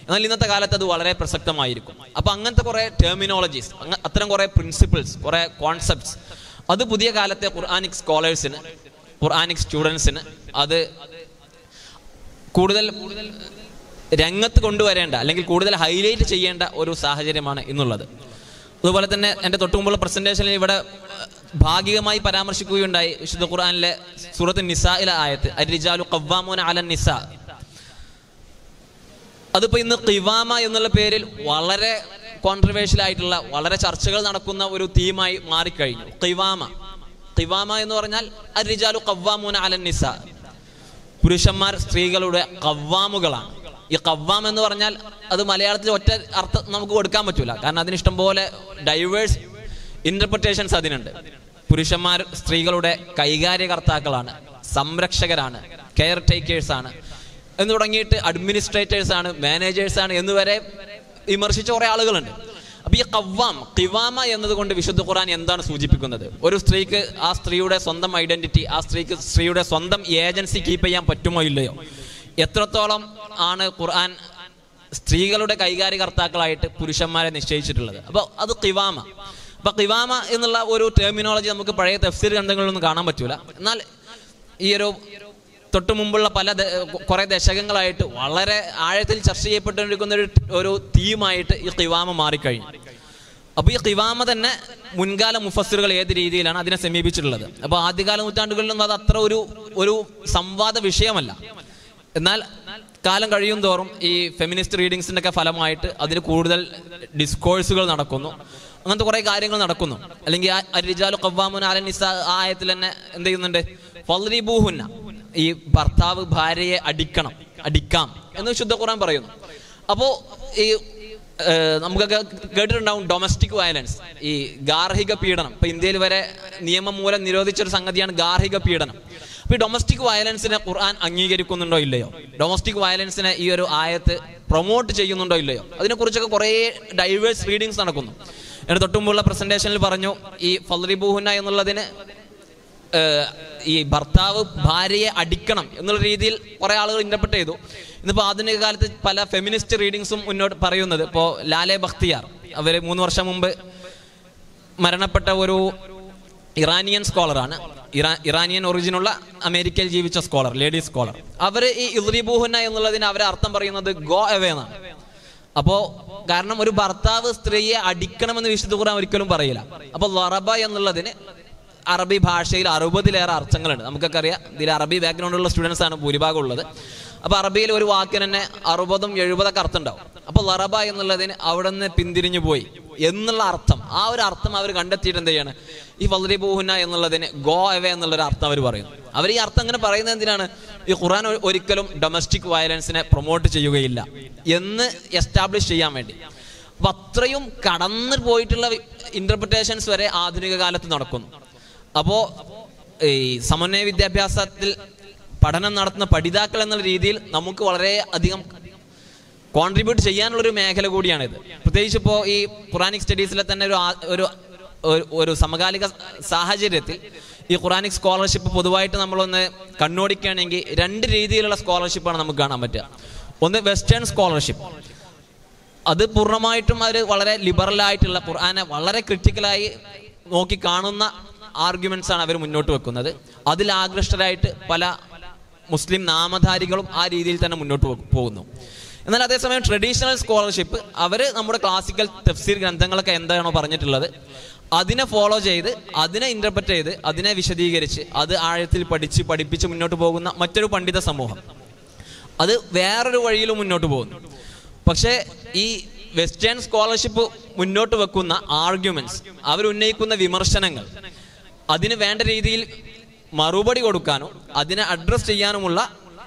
എന്നാൽ ഇന്നത്തെ കാലത്ത് അത് വളരെ പ്രസക്തമായിരിക്കും അപ്പൊ അങ്ങനത്തെ കുറെ ടെർമിനോളജീസ് അത്തരം കുറെ പ്രിൻസിപ്പിൾസ് കുറെ കോൺസെപ്റ്റ്സ് അത് പുതിയ കാലത്തെ ഖുർആാനിക് സ്കോളേഴ്സിന് ഖുർആാനിക് സ്റ്റുഡൻസിന് അത് കൂടുതൽ രംഗത്ത് കൊണ്ടുവരേണ്ട അല്ലെങ്കിൽ കൂടുതൽ ഹൈലൈറ്റ് ചെയ്യേണ്ട ഒരു സാഹചര്യമാണ് ഇന്നുള്ളത് അതുപോലെ തന്നെ എൻ്റെ തൊട്ടുമുമ്പുള്ള പ്രസന്റേഷനിൽ ഇവിടെ ഏഹ്, ഭാഗികമായി പരാമർശിക്കുകയുണ്ടായി വിശുദ്ധ ഖുർആനിലെ സൂറത്ത് നിസായിലെ ആയത്ത് അരിജാലു കവ്വാമോന അലൻ നിസ അതിപ്പോ ഇന്ന് ഖിവാമ എന്നുള്ള പേരിൽ വളരെ കോൺട്രവേഴ്ഷ്യൽ ആയിട്ടുള്ള വളരെ ചർച്ചകൾ നടക്കുന്ന ഒരു തീമായി മാറിക്കഴിഞ്ഞു ഖിവാമ ഖിവാമ എന്ന് പറഞ്ഞാൽ അരിജാലു കവ്വാമൂന അലൻ നിസ പുരുഷന്മാർ സ്ത്രീകളുടെ കവ്വാമുകളാണ് ഈ കവ്വാം എന്ന് പറഞ്ഞാൽ അത് മലയാളത്തിൽ ഒറ്റ അർത്ഥം നമുക്ക് കൊടുക്കാൻ പറ്റൂല കാരണം അതിന് ഇഷ്ടംപോലെ ഡൈവേഴ്സ് ഇന്റർപ്രിട്ടേഷൻസ് അതിനുണ്ട് പുരുഷന്മാർ സ്ത്രീകളുടെ കൈകാര്യകർത്താക്കളാണ് സംരക്ഷകരാണ് കെയർ ടേക്കേഴ്സ് ആണ് എന്ന് തുടങ്ങിയിട്ട് അഡ്മിനിസ്ട്രേറ്റേഴ്സ് ആണ് മാനേജേഴ്സ് ആണ് എന്ന് വരെ വിമർശിച്ച കുറെ ആളുകളുണ്ട് അപ്പൊ ഈ കവ്വാം കിവാമ എന്നതുകൊണ്ട് വിശുദ്ധ ഖുർആൻ എന്താണ് സൂചിപ്പിക്കുന്നത് ഒരു സ്ത്രീക്ക് ആ സ്ത്രീയുടെ സ്വന്തം ഐഡന്റിറ്റി ആ സ്ത്രീക്ക് സ്ത്രീയുടെ സ്വന്തം ഏജൻസി കീപ്പ് ചെയ്യാൻ പറ്റുമോ ഇല്ലയോ എത്രത്തോളം ആണ് ഖുർആൻ സ്ത്രീകളുടെ കൈകാര്യകർത്താക്കളായിട്ട് പുരുഷന്മാരെ നിശ്ചയിച്ചിട്ടുള്ളത് അപ്പോൾ അത് കിവാമ അപ്പൊ കിവാമ എന്നുള്ള ഒരു ടെർമിനോളജി നമുക്ക് പഴയ തഫ്സീർ ഗ്രന്ഥങ്ങളിലൊന്നും കാണാൻ പറ്റൂല എന്നാൽ ഈ ഒരു തൊട്ടു മുമ്പുള്ള പല ദ- കുറെ ദശകങ്ങളായിട്ട് വളരെ ആഴത്തിൽ ചർച്ച ചെയ്യപ്പെട്ടുകൊണ്ടിരിക്കുന്ന ഒരു ഒരു തീമായിട്ട് ഈ കിവാമ മാറിക്കഴിഞ്ഞു അപ്പൊ ഈ കിവാമ തന്നെ മുൻകാല മുഫസ്സിറുകൾ ഏത് രീതിയിലാണ് അതിനെ സമീപിച്ചിട്ടുള്ളത് അപ്പൊ ആദ്യകാല നൂറ്റാണ്ടുകളിലൊന്നും അത് അത്ര ഒരു ഒരു സംവാദ വിഷയമല്ല എന്നാൽ കാലം കഴിയും തോറും ഈ ഫെമിനിസ്റ്റ് റീഡിങ്സിന്റെ ഒക്കെ ഫലമായിട്ട് അതിന് കൂടുതൽ ഡിസ്കോഴ്സുകൾ നടക്കുന്നു അങ്ങനത്തെ കുറെ കാര്യങ്ങൾ നടക്കുന്നു അല്ലെങ്കിൽ ആ അരിജാലു കവ്വാമുൻ അല നിസ ആ ആയത്തിൽ തന്നെ എന്ത് ചെയ്യുന്നുണ്ട് ഫൽറിബൂഹുന്ന ഈ ഭർത്താവ് ഭാര്യയെ അടിക്കണം അടിക്കാം എന്ന് വിശുദ്ധ ഖുർആൻ പറയുന്നു അപ്പോ ഈ ഏഹ്, നമുക്കൊക്കെ കേട്ടിട്ടുണ്ടാവും ഡൊമസ്റ്റിക് വയലൻസ് ഈ ഗാർഹിക പീഡനം ഇപ്പൊ ഇന്ത്യയിൽ വരെ നിയമം മൂലം നിരോധിച്ച ഒരു സംഗതിയാണ് ഗാർഹിക പീഡനം അപ്പൊ ഈ ഡൊമസ്റ്റിക് വയലൻസിനെ ഖുർആൻ അംഗീകരിക്കുന്നുണ്ടോ ഇല്ലയോ ഡൊമസ്റ്റിക് വയലൻസിനെ ഈ ഒരു ആയത്ത് പ്രൊമോട്ട് ചെയ്യുന്നുണ്ടോ ഇല്ലയോ അതിനെക്കുറിച്ചൊക്കെ കുറേ ഡൈവേഴ്സ് റീഡിങ്സ് നടക്കുന്നു എൻ്റെ തൊട്ടുമുമ്പുള്ള പ്രസന്റേഷനിൽ പറഞ്ഞു ഈ ഫൽറിബൂഹുന എന്നുള്ളതിന് ഏഹ് ഈ ഭർത്താവ് ഭാര്യയെ അടിക്കണം എന്നുള്ള രീതിയിൽ കുറെ ആളുകൾ ഇന്റർപ്രറ്റ് ചെയ്തു ഇന്നിപ്പോൾ ആധുനിക കാലത്ത് പല ഫെമിനിസ്റ്റ് റീഡിങ്സും മുന്നോട്ട് പറയുന്നത് ഇപ്പോൾ ലാലെ ബഖ്തിയാർ അവർ മൂന്ന് വർഷം മുമ്പ് മരണപ്പെട്ട ഒരു ഇറാനിയൻ സ്കോളറാണ് ഇറാ ഇറാനിയൻ ഒറിജിനുള്ള അമേരിക്കയിൽ ജീവിച്ച സ്കോളർ ലേഡി സ്കോളർ അവർ ഈ ഇദ്രിബൂഹന എന്നുള്ളതിന് അവരെ അർത്ഥം പറയുന്നത് ഗോ അവേ എന്നാണ് അപ്പോ കാരണം ഒരു ഭർത്താവ് സ്ത്രീയെ അടിക്കണമെന്ന് വിശുദ്ധ ഖുർആൻ ഒരിക്കലും പറയില്ല അപ്പൊ ലറബ എന്നുള്ളതിന് അറബി ഭാഷയിൽ അറുപതിലേറെ അർത്ഥങ്ങളുണ്ട് നമുക്കൊക്കെ അറിയാം ഇതിൽ അറബി ബാക്ക്ഗ്രൗണ്ടുള്ള സ്റ്റുഡൻസ് ആണ് ഭൂരിഭാഗം ഉള്ളത് അപ്പൊ അറബിയിൽ ഒരു വാക്കിന് തന്നെ അറുപതും എഴുപതൊക്കെ അർത്ഥം ഉണ്ടാവും അപ്പൊ ലറബ എന്നുള്ളതിന് അവിടെ നിന്ന് പിന്തിരിഞ്ഞു പോയി എന്നുള്ള അർത്ഥം ആ ഒരു അർത്ഥം അവർ കണ്ടെത്തിയിട്ട് എന്ത് ചെയ്യാണ് ഈ ഫൽറിബൂഹുന എന്നുള്ളതിന് ഗോ അവേ എന്നുള്ളൊരു അർത്ഥം അവർ പറയുന്നു അവർ ഈ അർത്ഥം അങ്ങനെ പറയുന്നത് എന്തിനാണ് ഈ ഖുർആൻ ഒ- ഒരിക്കലും ഡൊമസ്റ്റിക് വയലൻസിനെ പ്രൊമോട്ട് ചെയ്യുകയില്ല എന്ന് എസ്റ്റാബ്ലിഷ് ചെയ്യാൻ വേണ്ടി അപ്പൊ അത്രയും കടന്നു പോയിട്ടുള്ള ഇന്റർപ്രിട്ടേഷൻസ് വരെ ആധുനിക കാലത്ത് നടക്കുന്നു അപ്പോ ഈ സമന്വയ വിദ്യാഭ്യാസത്തിൽ പഠനം നടത്തുന്ന പഠിതാക്കൾ എന്നുള്ള രീതിയിൽ നമുക്ക് വളരെ അധികം കോൺട്രിബ്യൂട്ട് ചെയ്യാനുള്ള ഒരു മേഖല കൂടിയാണിത് പ്രത്യേകിച്ച് ഇപ്പോൾ ഈ ഖുറാനിക് സ്റ്റഡീസിലെ തന്നെ ഒരു ആ- ഒരു ഒരു- ഒരു സമകാലിക സാഹചര്യത്തിൽ ഈ ഖുറാനിക് സ്കോളർഷിപ്പ് പൊതുവായിട്ട് നമ്മളൊന്ന് കണ്ണോടിക്കുകയാണെങ്കിൽ രണ്ട് രീതിയിലുള്ള സ്കോളർഷിപ്പാണ് നമുക്ക് കാണാൻ പറ്റുക ഒന്ന് വെസ്റ്റേൺ സ്കോളർഷിപ്പ് അത് പൂർണ്ണമായിട്ടും അവർ വളരെ ലിബറൽ ആയിട്ടുള്ള ഖുർആനെ വളരെ ക്രിട്ടിക്കലായി നോക്കി കാണുന്ന ആർഗ്യുമെന്റ്സ് ആണ് അവർ മുന്നോട്ട് വെക്കുന്നത് അതിൽ ആകൃഷ്ടരായിട്ട് പല മുസ്ലിം നാമധാരികളും ആ രീതിയിൽ തന്നെ മുന്നോട്ട് പോ- പോകുന്നു എന്നാൽ അതേസമയം ട്രഡീഷണൽ സ്കോളർഷിപ്പ് അവർ നമ്മുടെ ക്ലാസിക്കൽ തഫ്സീർ ഗ്രന്ഥങ്ങളൊക്കെ എന്താണോ പറഞ്ഞിട്ടുള്ളത് അതിനെ ഫോളോ ചെയ്ത് അതിനെ ഇന്റർപ്രറ്റ് ചെയ്ത് അതിനെ വിശദീകരിച്ച് അത് ആഴത്തിൽ പഠിച്ച് പഠിപ്പിച്ച് മുന്നോട്ട് പോകുന്ന മറ്റൊരു പണ്ഡിത സമൂഹം അത് വേറൊരു വഴിയിലും മുന്നോട്ട് പോകുന്നു പക്ഷേ ഈ വെസ്റ്റേൺ സ്കോളർഷിപ്പ് മുന്നോട്ട് വെക്കുന്ന ആർഗ്യുമെന്റ്സ് അവരുന്നയിക്കുന്ന വിമർശനങ്ങൾ അതിന് വേണ്ട രീതിയിൽ മറുപടി കൊടുക്കാനോ അതിനെ അഡ്രസ് ചെയ്യാനുമുള്ള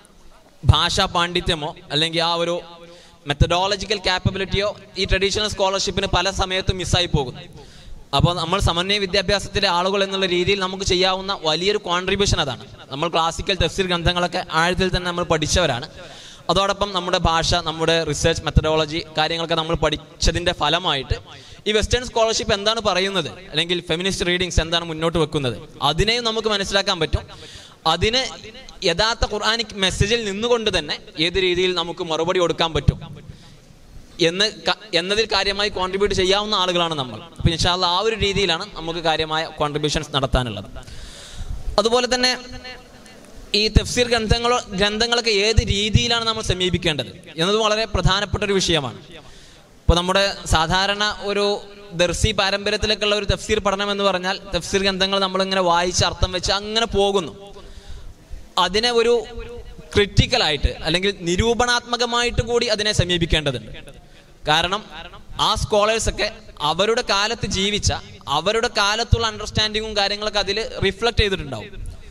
ഭാഷാ പാണ്ഡിത്യമോ അല്ലെങ്കിൽ ആ ഒരു മെത്തഡോളജിക്കൽ ക്യാപ്പബിലിറ്റിയോ ഈ ട്രഡീഷണൽ സ്കോളർഷിപ്പിന് പല സമയത്തും മിസ്സായി പോകുന്നു അപ്പോൾ നമ്മൾ സമന്വയ വിദ്യാഭ്യാസത്തിലെ ആളുകൾ എന്നുള്ള രീതിയിൽ നമുക്ക് ചെയ്യാവുന്ന വലിയൊരു കോൺട്രിബ്യൂഷൻ അതാണ് നമ്മൾ ക്ലാസിക്കൽ തഫ്സീർ ഗ്രന്ഥങ്ങളൊക്കെ ആഴത്തിൽ തന്നെ നമ്മൾ പഠിച്ചവരാണ് അതോടൊപ്പം നമ്മുടെ ഭാഷ നമ്മുടെ റിസർച്ച് മെത്തഡോളജി കാര്യങ്ങളൊക്കെ നമ്മൾ പഠിച്ചതിന്റെ ഫലമായിട്ട് ഈ വെസ്റ്റേൺ സ്കോളർഷിപ്പ് എന്താണ് പറയുന്നത് അല്ലെങ്കിൽ ഫെമിനിസ്റ്റ് റീഡിങ്സ് എന്താണ് മുന്നോട്ട് വെക്കുന്നത് അതിനെയും നമുക്ക് മനസ്സിലാക്കാൻ പറ്റും അതിന് യഥാർത്ഥ ഖുർആാനിക് മെസ്സേജിൽ നിന്നുകൊണ്ട് തന്നെ ഏത് രീതിയിൽ നമുക്ക് മറുപടി കൊടുക്കാൻ പറ്റും എന്ന് ക- എന്നതിൽ കാര്യമായി കോൺട്രിബ്യൂട്ട് ചെയ്യാവുന്ന ആളുകളാണ് നമ്മൾ അപ്പോൾ ഇൻഷാല്ല ആ ഒരു രീതിയിലാണ് നമുക്ക് കാര്യമായ കോൺട്രിബ്യൂഷൻസ് നടത്താനുള്ളത് അതുപോലെ തന്നെ ഈ തഫ്സീർ ഗ്രന്ഥങ്ങളോ ഗ്രന്ഥങ്ങളൊക്കെ ഏത് രീതിയിലാണ് നമ്മൾ സമീപിക്കേണ്ടത് എന്നത് വളരെ പ്രധാനപ്പെട്ട ഒരു വിഷയമാണ് ഇപ്പോൾ നമ്മുടെ സാധാരണ ഒരു ദർസി പാരമ്പര്യത്തിലേക്കുള്ള ഒരു തഫ്സീർ പഠനം എന്ന് പറഞ്ഞാൽ തഫ്സീർ ഗ്രന്ഥങ്ങൾ നമ്മളിങ്ങനെ വായിച്ച് അർത്ഥം വെച്ച് അങ്ങനെ പോകുന്നു അതിനെ ഒരു ക്രിട്ടിക്കലായിട്ട് അല്ലെങ്കിൽ നിരൂപണാത്മകമായിട്ട് കൂടി അതിനെ സമീപിക്കേണ്ടതുണ്ട് കാരണം ആ സ്കോളേഴ്സ് ഒക്കെ അവരുടെ കാലത്ത് ജീവിച്ച അവരുടെ കാലത്തുള്ള അണ്ടർസ്റ്റാൻഡിങ്ങും കാര്യങ്ങളൊക്കെ അതിൽ റിഫ്ലക്ട് ചെയ്തിട്ടുണ്ടാവും